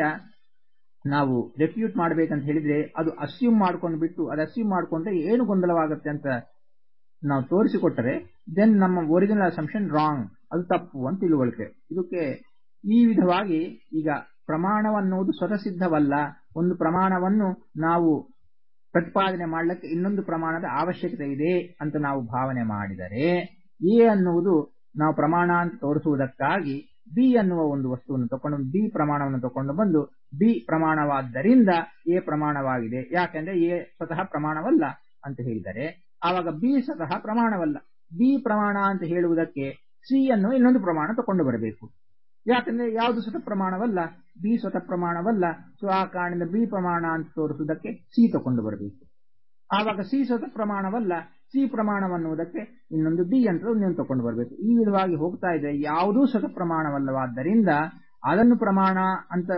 ನಾವು ರೆಫ್ಯೂಟ್ ಮಾಡ್ಬೇಕಂತ ಹೇಳಿದ್ರೆ ಅದು ಅಸ್ಯೂಮ್ ಮಾಡ್ಕೊಂಡು ಬಿಟ್ಟು ಅದು ಅಸ್ಯೂಮ್ ಮಾಡ್ಕೊಂಡ್ರೆ ಏನು ಗೊಂದಲವಾಗುತ್ತೆ ಅಂತ ನಾವು ತೋರಿಸಿಕೊಟ್ಟರೆ ದೆನ್ ನಮ್ಮ ಒರಿಜಿನಲ್ ಅಸಂಪ್ಷನ್ ರಾಂಗ್ ಅದು ತಪ್ಪು ಅಂತ ತಿಳುವಳಿಕೆ ಇದಕ್ಕೆ ಈ ವಿಧವಾಗಿ ಈಗ ಪ್ರಮಾಣವನ್ನುವುದು ಸ್ವತಃಸಿದ್ಧವಲ್ಲ ಒಂದು ಪ್ರಮಾಣವನ್ನು ನಾವು ಪ್ರತಿಪಾದನೆ ಮಾಡಲಿಕ್ಕೆ ಇನ್ನೊಂದು ಪ್ರಮಾಣದ ಅವಶ್ಯಕತೆ ಇದೆ ಅಂತ ನಾವು ಭಾವನೆ ಮಾಡಿದರೆ ಎ ಅನ್ನುವುದು ನಾವು ಪ್ರಮಾಣ ಅಂತ ತೋರಿಸುವುದಕ್ಕಾಗಿ ಬಿ ಅನ್ನುವ ಒಂದು ವಸ್ತುವನ್ನು ತಕೊಂಡು ಬಿ ಪ್ರಮಾಣವನ್ನು ತಕೊಂಡು ಬಂದು ಬಿ ಪ್ರಮಾಣವಾದ್ದರಿಂದ ಎ ಪ್ರಮಾಣವಾಗಿದೆ ಯಾಕೆಂದ್ರೆ ಎ ಸ್ವತಃ ಪ್ರಮಾಣವಲ್ಲ ಅಂತ ಹೇಳಿದರೆ ಆವಾಗ ಬಿ ಸ್ವತಃ ಪ್ರಮಾಣವಲ್ಲ ಬಿ ಪ್ರಮಾಣ ಅಂತ ಹೇಳುವುದಕ್ಕೆ ಸಿ ಅನ್ನು ಇನ್ನೊಂದು ಪ್ರಮಾಣ ತಕೊಂಡು ಬರಬೇಕು ಯಾಕಂದ್ರೆ ಯಾವುದು ಸ್ವತಃ ಪ್ರಮಾಣವಲ್ಲ ಬಿ ಸ್ವತಃ ಪ್ರಮಾಣವಲ್ಲ ಸೊ ಆ ಕಾರಣದಿಂದ ಬಿ ಪ್ರಮಾಣ ಅಂತ ತೋರಿಸುವುದಕ್ಕೆ ಸಿ ತಕೊಂಡು ಬರಬೇಕು ಆವಾಗ ಸಿ ಸ್ವತಃ ಪ್ರಮಾಣವಲ್ಲ ಸಿ ಪ್ರಮಾಣವನ್ನುವುದಕ್ಕೆ ಇನ್ನೊಂದು ಡಿ ಅಂತ ಇನ್ನೊಂದು ತಕೊಂಡು ಬರಬೇಕು ಈ ವಿಧವಾಗಿ ಹೋಗ್ತಾ ಇದೆ ಯಾವುದೂ ಸ್ವತಃ ಪ್ರಮಾಣವಲ್ಲವಾದ್ದರಿಂದ ಅದನ್ನು ಪ್ರಮಾಣ ಅಂತ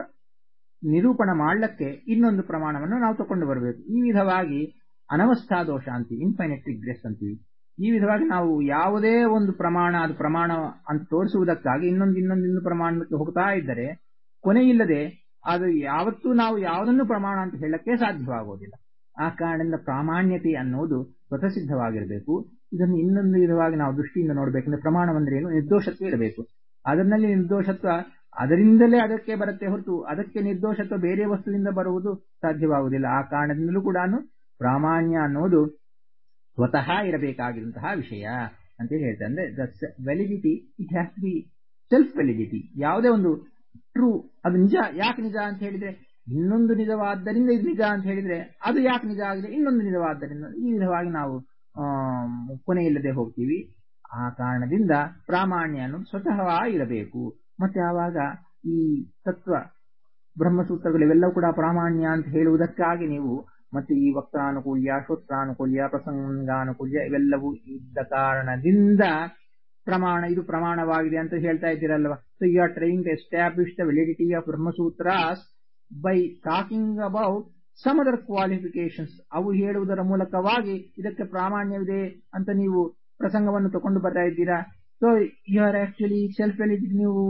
ನಿರೂಪಣೆ ಮಾಡಲಿಕ್ಕೆ ಇನ್ನೊಂದು ಪ್ರಮಾಣವನ್ನು ನಾವು ತಕೊಂಡು ಬರಬೇಕು ಈ ವಿಧವಾಗಿ ಅನವಸ್ಥಾ ದೋಷ ಅಂತೀವಿ ಇನ್ಫೈನೆಟ್ ರಿಗ್ರೆಸ್ ಅಂತೀವಿ ಈ ವಿಧವಾಗಿ ನಾವು ಯಾವುದೇ ಒಂದು ಪ್ರಮಾಣ ಅದು ಪ್ರಮಾಣ ಅಂತ ತೋರಿಸುವುದಕ್ಕಾಗಿ ಇನ್ನೊಂದು ಇನ್ನೊಂದು ಇನ್ನೊಂದು ಪ್ರಮಾಣಕ್ಕೆ ಹೋಗ್ತಾ ಇದ್ದರೆ ಕೊನೆಯಿಲ್ಲದೆ ಅದು ಯಾವತ್ತೂ ನಾವು ಯಾವುದನ್ನು ಪ್ರಮಾಣ ಅಂತ ಹೇಳಕ್ಕೆ ಸಾಧ್ಯವಾಗುವುದಿಲ್ಲ ಆ ಕಾರಣದಿಂದ ಪ್ರಾಮಾಣ್ಯತೆ ಅನ್ನುವುದು ಸ್ವತಃಸಿದ್ಧವಾಗಿರಬೇಕು ಇದನ್ನು ಇನ್ನೊಂದು ವಿಧವಾಗಿ ನಾವು ದೃಷ್ಟಿಯಿಂದ ನೋಡಬೇಕಂದ್ರೆ ಪ್ರಮಾಣವಂದ್ರೆ ಏನು ನಿರ್ದೋಷತ್ವ ಇರಬೇಕು ಅದರಲ್ಲಿ ನಿರ್ದೋಷತ್ವ ಅದರಿಂದಲೇ ಅದಕ್ಕೆ ಬರುತ್ತೆ ಹೊರತು ಅದಕ್ಕೆ ನಿರ್ದೋಷತ್ವ ಬೇರೆ ವಸ್ತುವಿಂದ ಬರುವುದು ಸಾಧ್ಯವಾಗುವುದಿಲ್ಲ ಆ ಕಾರಣದಿಂದಲೂ ಕೂಡ ಪ್ರಾಮಾಣ್ಯ ಅನ್ನೋದು ಸ್ವತಃ ಇರಬೇಕಾಗಿರುವಂತಹ ವಿಷಯ ಅಂತ ಹೇಳ್ತಾರೆ ಅಂದ್ರೆ the validity it has be self validity ಯಾವುದೇ ಒಂದು ಟ್ರೂ ಅದು ನಿಜ ಯಾಕೆ ನಿಜ ಅಂತ ಹೇಳಿದ್ರೆ ಇನ್ನೊಂದು ನಿಜವಾದ್ದರಿಂದ ಇದು ನಿಜ ಅಂತ ಹೇಳಿದ್ರೆ ಅದು ಯಾಕೆ ನಿಜ ಆಗಿದೆ ಇನ್ನೊಂದು ನಿಜವಾದ್ದರಿಂದ ಈ ವಿಧವಾಗಿ ನಾವು ಕೊನೆಯಿಲ್ಲದೆ ಹೋಗ್ತೀವಿ ಆ ಕಾರಣದಿಂದ ಪ್ರಾಮಾಣ್ಯ ಅನ್ನೋದು ಸ್ವತಃ ಇರಬೇಕು ಮತ್ತೆ ಆವಾಗ ಈ ತತ್ವ ಬ್ರಹ್ಮಸೂತ್ರಗಳು ಇವೆಲ್ಲವೂ ಕೂಡ ಪ್ರಾಮಾಣ್ಯ ಅಂತ ಹೇಳುವುದಕ್ಕಾಗಿ ನೀವು ಮತ್ತೆ ಈ ವಕ್ತಾನುಕೂಲ್ಯ ಶ್ರೋತ್ರಾನುಕೂಲ್ಯ ಪ್ರಸಂಗಾನುಕೂಲ್ಯ ಇವೆಲ್ಲವೂ ಇದ್ದ ಕಾರಣದಿಂದ ಪ್ರಮಾಣ ಇದು ಪ್ರಮಾಣವಾಗಿದೆ ಅಂತ ಹೇಳ್ತಾ ಇದ್ದೀರಲ್ವಾ so you are trying to establish the validity of Brahmasutras by talking about some other qualifications ಅವು ಹೇಳುವುದರ ಮೂಲಕವಾಗಿ ಇದಕ್ಕೆ ಪ್ರಾಮಾಣ್ಯವಿದೆ ಅಂತ ನೀವು ಪ್ರಸಂಗವನ್ನು ತಗೊಂಡು ಬರ್ತಾ ಇದ್ದೀರಾ so you are actually self validity ನೀವು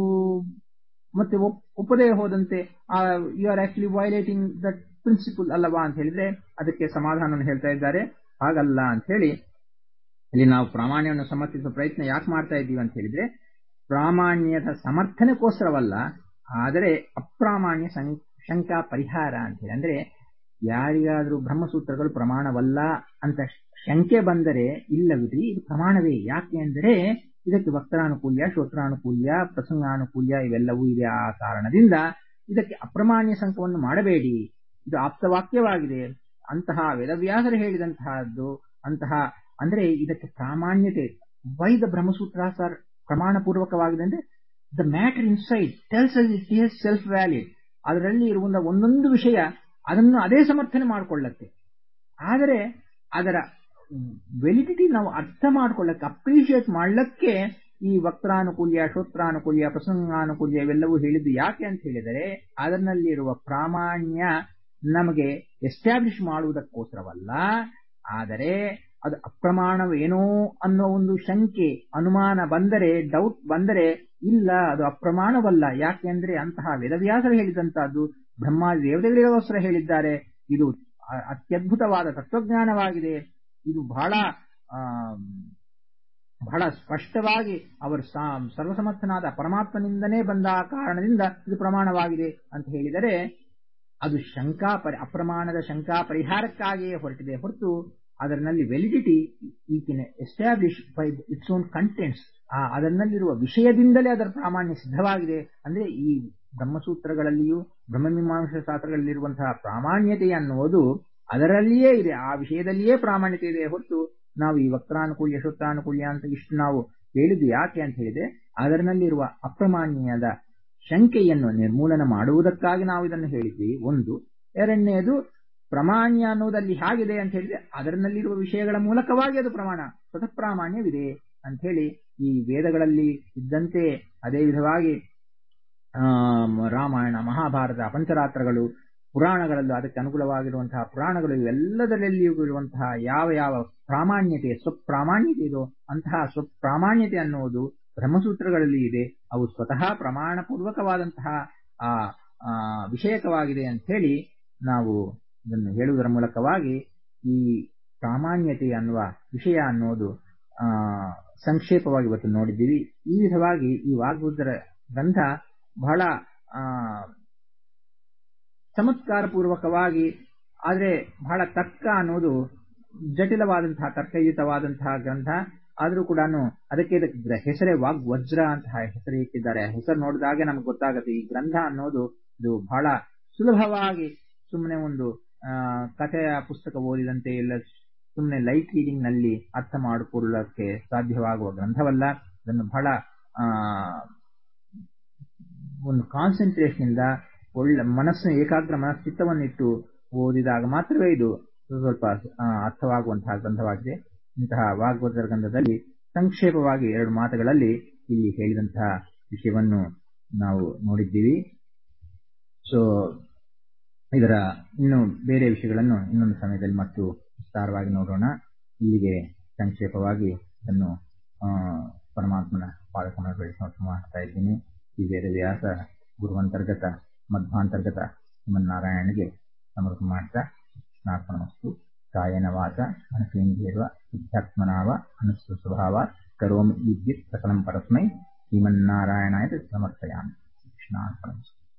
ಮತ್ತೆ ಒಪ್ಪದೇ ಹೋದಂತೆ you are actually violating that principle ಅಲ್ಲವಾ ಅಂತ ಹೇಳಿದ್ರೆ ಅದಕ್ಕೆ ಸಮಾಧಾನವನ್ನು ಹೇಳ್ತಾ ಇದ್ದಾರೆ ಹಾಗಲ್ಲ ಅಂತ ಹೇಳಿ ಇಲ್ಲಿ ನಾವು ಪ್ರಾಮಾಣ್ಯವನ್ನು ಸಮರ್ಥಿಸುವ ಪ್ರಯತ್ನ ಯಾಕೆ ಮಾಡ್ತಾ ಇದ್ದೀವಿ ಅಂತ ಹೇಳಿದ್ರೆ ಪ್ರಾಮಾಣ್ಯದ ಸಮರ್ಥನೆಗೋಸ್ಕರವಲ್ಲ ಆದರೆ ಅಪ್ರಾಮಾಣ್ಯ ಶಂಕಾ ಪರಿಹಾರ ಅಂತ ಹೇಳಿ ಅಂದ್ರೆ ಯಾರಿಗಾದ್ರೂ ಬ್ರಹ್ಮಸೂತ್ರಗಳು ಪ್ರಮಾಣವಲ್ಲ ಅಂತ ಶಂಕೆ ಬಂದರೆ ಇಲ್ಲವಿದ್ರಿ ಇದು ಪ್ರಮಾಣವೇ ಯಾಕೆ ಅಂದರೆ ಇದಕ್ಕೆ ವಕ್ತಾನುಕೂಲ್ಯ ಶ್ರೋತ್ರಾನುಕೂಲ್ಯ ಪ್ರಸಂಗಾನುಕೂಲ್ಯ ಇವೆಲ್ಲವೂ ಇದೆ ಆ ಕಾರಣದಿಂದ ಇದಕ್ಕೆ ಅಪ್ರಮಾಣ್ಯ ಸಂಕವನ್ನು ಮಾಡಬೇಡಿ ಇದು ಆಪ್ತವಾಕ್ಯವಾಗಿದೆ ಅಂತಹ ವೇದವ್ಯಾಸರು ಹೇಳಿದಂತಹದ್ದು ಅಂತಹ ಅಂದ್ರೆ ಇದಕ್ಕೆ ಪ್ರಾಮಾಣ್ಯತೆ ವೈ ದ ಬ್ರಹ್ಮಸೂತ್ರ ಸರ್ ಪ್ರಮಾಣ ಪೂರ್ವಕವಾಗಿದೆ ಅಂದ್ರೆ the matter inside tells it is self valid ಅದರಲ್ಲಿ ಇರುವ ಒಂದೊಂದು ವಿಷಯ ಅದನ್ನು ಅದೇ ಸಮರ್ಥನೆ ಮಾಡಿಕೊಳ್ಳತ್ತೆ ಆದರೆ ಅದರ ವೆಲಿಡಿಟಿ ನಾವು ಅರ್ಥ ಮಾಡ್ಕೊಳ್ಳಕ್ಕೆ ಅಪ್ರಿಷಿಯೇಟ್ ಮಾಡ್ಲಿಕ್ಕೆ ಈ ವಕ್ತಾನುಕೂಲ್ಯ ಶ್ರೋತ್ರಾನುಕೂಲ್ಯ ಪ್ರಸಂಗಾನುಕೂಲ್ಯ ಇವೆಲ್ಲವೂ ಹೇಳಿದ್ದು ಯಾಕೆ ಅಂತ ಹೇಳಿದರೆ ಅದರಲ್ಲಿರುವ ಪ್ರಾಮಾಣ್ಯ ನಮಗೆ ಎಸ್ಟಾಬ್ಲಿಷ್ ಮಾಡುವುದಕ್ಕೋಸ್ಕರವಲ್ಲ ಆದರೆ ಅದು ಅಪ್ರಮಾಣವೇನೋ ಅನ್ನೋ ಒಂದು ಶಂಕೆ ಅನುಮಾನ ಬಂದರೆ ಡೌಟ್ ಬಂದರೆ ಇಲ್ಲ ಅದು ಅಪ್ರಮಾಣವಲ್ಲ ಯಾಕೆಂದ್ರೆ ಅಂತಹ ವೇದವ್ಯಾಸರು ಹೇಳಿದಂತಹದ್ದು ಬ್ರಹ್ಮಾದಿ ದೇವತೆಗಳಿಗೋಸ್ಕರ ಹೇಳಿದ್ದಾರೆ ಇದು ಅತ್ಯದ್ಭುತವಾದ ತತ್ವಜ್ಞಾನವಾಗಿದೆ ಇದು ಬಹಳ ಬಹಳ ಸ್ಪಷ್ಟವಾಗಿ ಅವರು ಸರ್ವಸಮರ್ಥನಾದ ಪರಮಾತ್ಮನಿಂದನೇ ಬಂದ ಕಾರಣದಿಂದ ಇದು ಪ್ರಮಾಣವಾಗಿದೆ ಅಂತ ಹೇಳಿದರೆ ಅದು ಶಂಕಾ ಪರಿ ಅಪ್ರಮಾಣದ ಶಂಕಾ ಪರಿಹಾರಕ್ಕಾಗಿಯೇ ಹೊರಟಿದೆ ಹೊರತು ಅದರಲ್ಲಿ validity he can establish by its own contents ಆ ಅದರಲ್ಲಿರುವ ವಿಷಯದಿಂದಲೇ ಅದರ ಪ್ರಾಮಾಣ್ಯ ಸಿದ್ಧವಾಗಿದೆ ಅಂದ್ರೆ ಈ ಬ್ರಹ್ಮಸೂತ್ರಗಳಲ್ಲಿಯೂ ಬ್ರಹ್ಮಮೀಮಾಂಸ ಶಾಸ್ತ್ರಗಳಲ್ಲಿರುವಂತಹ ಪ್ರಾಮಾಣ್ಯತೆ ಅನ್ನುವುದು ಅದರಲ್ಲಿಯೇ ಇದೆ ಆ ವಿಷಯದಲ್ಲಿಯೇ ಪ್ರಾಮಾಣ್ಯತೆ ಇದೆ ಹೊರತು ನಾವು ಈ ವಕ್ತಾನುಕೂಲ್ಯ ಶ್ರೋತ್ರಾನುಕೂಲ್ಯ ಅಂತ ಇಷ್ಟು ನಾವು ಹೇಳಿದ್ದು ಯಾಕೆ ಅಂತ ಹೇಳಿದ್ರೆ ಅದರಲ್ಲಿರುವ ಅಪ್ರಮಾಣ್ಯದ ಶಂಕೆಯನ್ನು ನಿರ್ಮೂಲನ ಮಾಡುವುದಕ್ಕಾಗಿ ನಾವು ಇದನ್ನು ಹೇಳಿದ್ವಿ ಒಂದು ಎರಡನೆಯದು ಪ್ರಮಾಣ್ಯ ಅನ್ನೋದಲ್ಲಿ ಹೇಗಿದೆ ಅಂತ ಹೇಳಿದ್ರೆ ಅದರಲ್ಲಿರುವ ವಿಷಯಗಳ ಮೂಲಕವಾಗಿ ಅದು ಪ್ರಮಾಣ ಸ್ವತಃ ಪ್ರಾಮಾಣ್ಯವಿದೆ ಅಂತ ಹೇಳಿ ಈ ವೇದಗಳಲ್ಲಿ ಇದ್ದಂತೆ ಅದೇ ವಿಧವಾಗಿ ರಾಮಾಯಣ ಮಹಾಭಾರತ ಪಂಚರಾತ್ರಗಳು ಪುರಾಣಗಳಲ್ಲೂ ಅದಕ್ಕೆ ಅನುಕೂಲವಾಗಿರುವಂತಹ ಪುರಾಣಗಳು ಇವೆಲ್ಲದರಲ್ಲಿಯೂ ಇರುವಂತಹ ಯಾವ ಯಾವ ಪ್ರಾಮಾಣ್ಯತೆ ಸ್ವಪ್ರಾಮಾಣ್ಯತೆ ಇದೋ ಅಂತಹ ಸ್ವಪ್ರಾಮಾಣ್ಯತೆ ಅನ್ನುವುದು ಬ್ರಹ್ಮಸೂತ್ರಗಳಲ್ಲಿ ಇದೆ ಅವು ಸ್ವತಃ ಪ್ರಮಾಣಪೂರ್ವಕವಾದಂತಹ ಆ ವಿಷಯಕವಾಗಿದೆ ಅಂತ ಹೇಳಿ ನಾವು ಇದನ್ನು ಹೇಳುವುದರ ಮೂಲಕವಾಗಿ ಈ ಪ್ರಾಮಾಣ್ಯತೆ ಅನ್ನುವ ವಿಷಯ ಅನ್ನೋದು ಆ ಸಂಕ್ಷೇಪವಾಗಿ ಇವತ್ತು ನೋಡಿದ್ದೀವಿ ಈ ವಿಧವಾಗಿ ಈ ವಾಗ್ಬುದ್ಧರ ಗ್ರಂಥ ಬಹಳ ಆ ಚಮತ್ಕಾರಪೂರ್ವಕವಾಗಿ ಆದರೆ ಬಹಳ ತರ್ಕ ಅನ್ನೋದು ಜಟಿಲವಾದಂತಹ ತರ್ಕಯುತವಾದಂತಹ ಗ್ರಂಥ ಆದರೂ ಕೂಡ ಅದಕ್ಕೆ ಇದಕ್ಕೆ ಹೆಸರೇ ವಾಗ್ವಜ್ರ ಅಂತಹ ಹೆಸರು ಇಟ್ಟಿದ್ದಾರೆ ಹೆಸರು ನೋಡಿದಾಗೆ ನಮ್ಗೆ ಗೊತ್ತಾಗುತ್ತೆ ಈ ಗ್ರಂಥ ಅನ್ನೋದು ಇದು ಬಹಳ ಸುಲಭವಾಗಿ ಸುಮ್ಮನೆ ಒಂದು ಆ ಕಥೆಯ ಪುಸ್ತಕ ಓದಿದಂತೆ ಇಲ್ಲ ಸುಮ್ಮನೆ ಲೈಟ್ ರೀಡಿಂಗ್ ನಲ್ಲಿ ಅರ್ಥ ಮಾಡಿಕೊಳ್ಳಕ್ಕೆ ಸಾಧ್ಯವಾಗುವ ಗ್ರಂಥವಲ್ಲ ಇದನ್ನು ಬಹಳ ಆ ಒಂದು ಕಾನ್ಸಂಟ್ರೇಷನ್ ಇಂದ ಒಳ್ಳೆ ಮನಸ್ಸಿನ ಏಕಾಗ್ರ ಮನಸ್ಥಿತವನ್ನಿಟ್ಟು ಓದಿದಾಗ ಮಾತ್ರವೇ ಇದು ಸ್ವಲ್ಪ ಅರ್ಥವಾಗುವಂತಹ ಗ್ರಂಥವಾಗಿದೆ ಇಂತಹ ವಾಗ್ವಜ್ರ ಗ್ರಂಥದಲ್ಲಿ ಸಂಕ್ಷೇಪವಾಗಿ ಎರಡು ಮಾತುಗಳಲ್ಲಿ ಇಲ್ಲಿ ಹೇಳಿದಂತಹ ವಿಷಯವನ್ನು ನಾವು ನೋಡಿದ್ದೀವಿ ಸೊ ಇದರ ಇನ್ನು ಬೇರೆ ವಿಷಯಗಳನ್ನು ಇನ್ನೊಂದು ಸಮಯದಲ್ಲಿ ಮತ್ತು ವಿಸ್ತಾರವಾಗಿ ನೋಡೋಣ ಇಲ್ಲಿಗೆ ಸಂಕ್ಷೇಪವಾಗಿ ಇದನ್ನು ಪರಮಾತ್ಮನ ಪಾದಕಮಲಗಳಿಗೆ ಸಮರ್ಪಣೆ ಮಾಡ್ತಾ ಇದ್ದೀನಿ ಈ ವೇದವ್ಯಾಸ ಗುರುವಂತರ್ಗತ ಮಧ್ವಾಂತರ್ಗತ ಶ್ರೀಮನ್ನಾರಾಯಣನಿಗೆ ಸಮರ್ಪಣೆ ಮಾಡ್ತಾ ಕೃಷ್ಣಾರ್ಪಣಮಸ್ತು ಕಾಯನ ವಾಚ ಮನಸೇಂದ್ರಿಯವ ಸಿದ್ಧಾತ್ಮನಾವ ಅನುಸ್ವ ಸ್ವಭಾವ ಕರೋಮಿ ವಿದ್ಯುತ್ ಸಕಲಂ ಪರಸ್ಮೈ ಶ್ರೀಮನ್ನಾರಾಯಣಾಯ ಸಮರ್ಪಯಾಮಿ ಕೃಷ್ಣಾರ್ಪಣಮಸ್ತು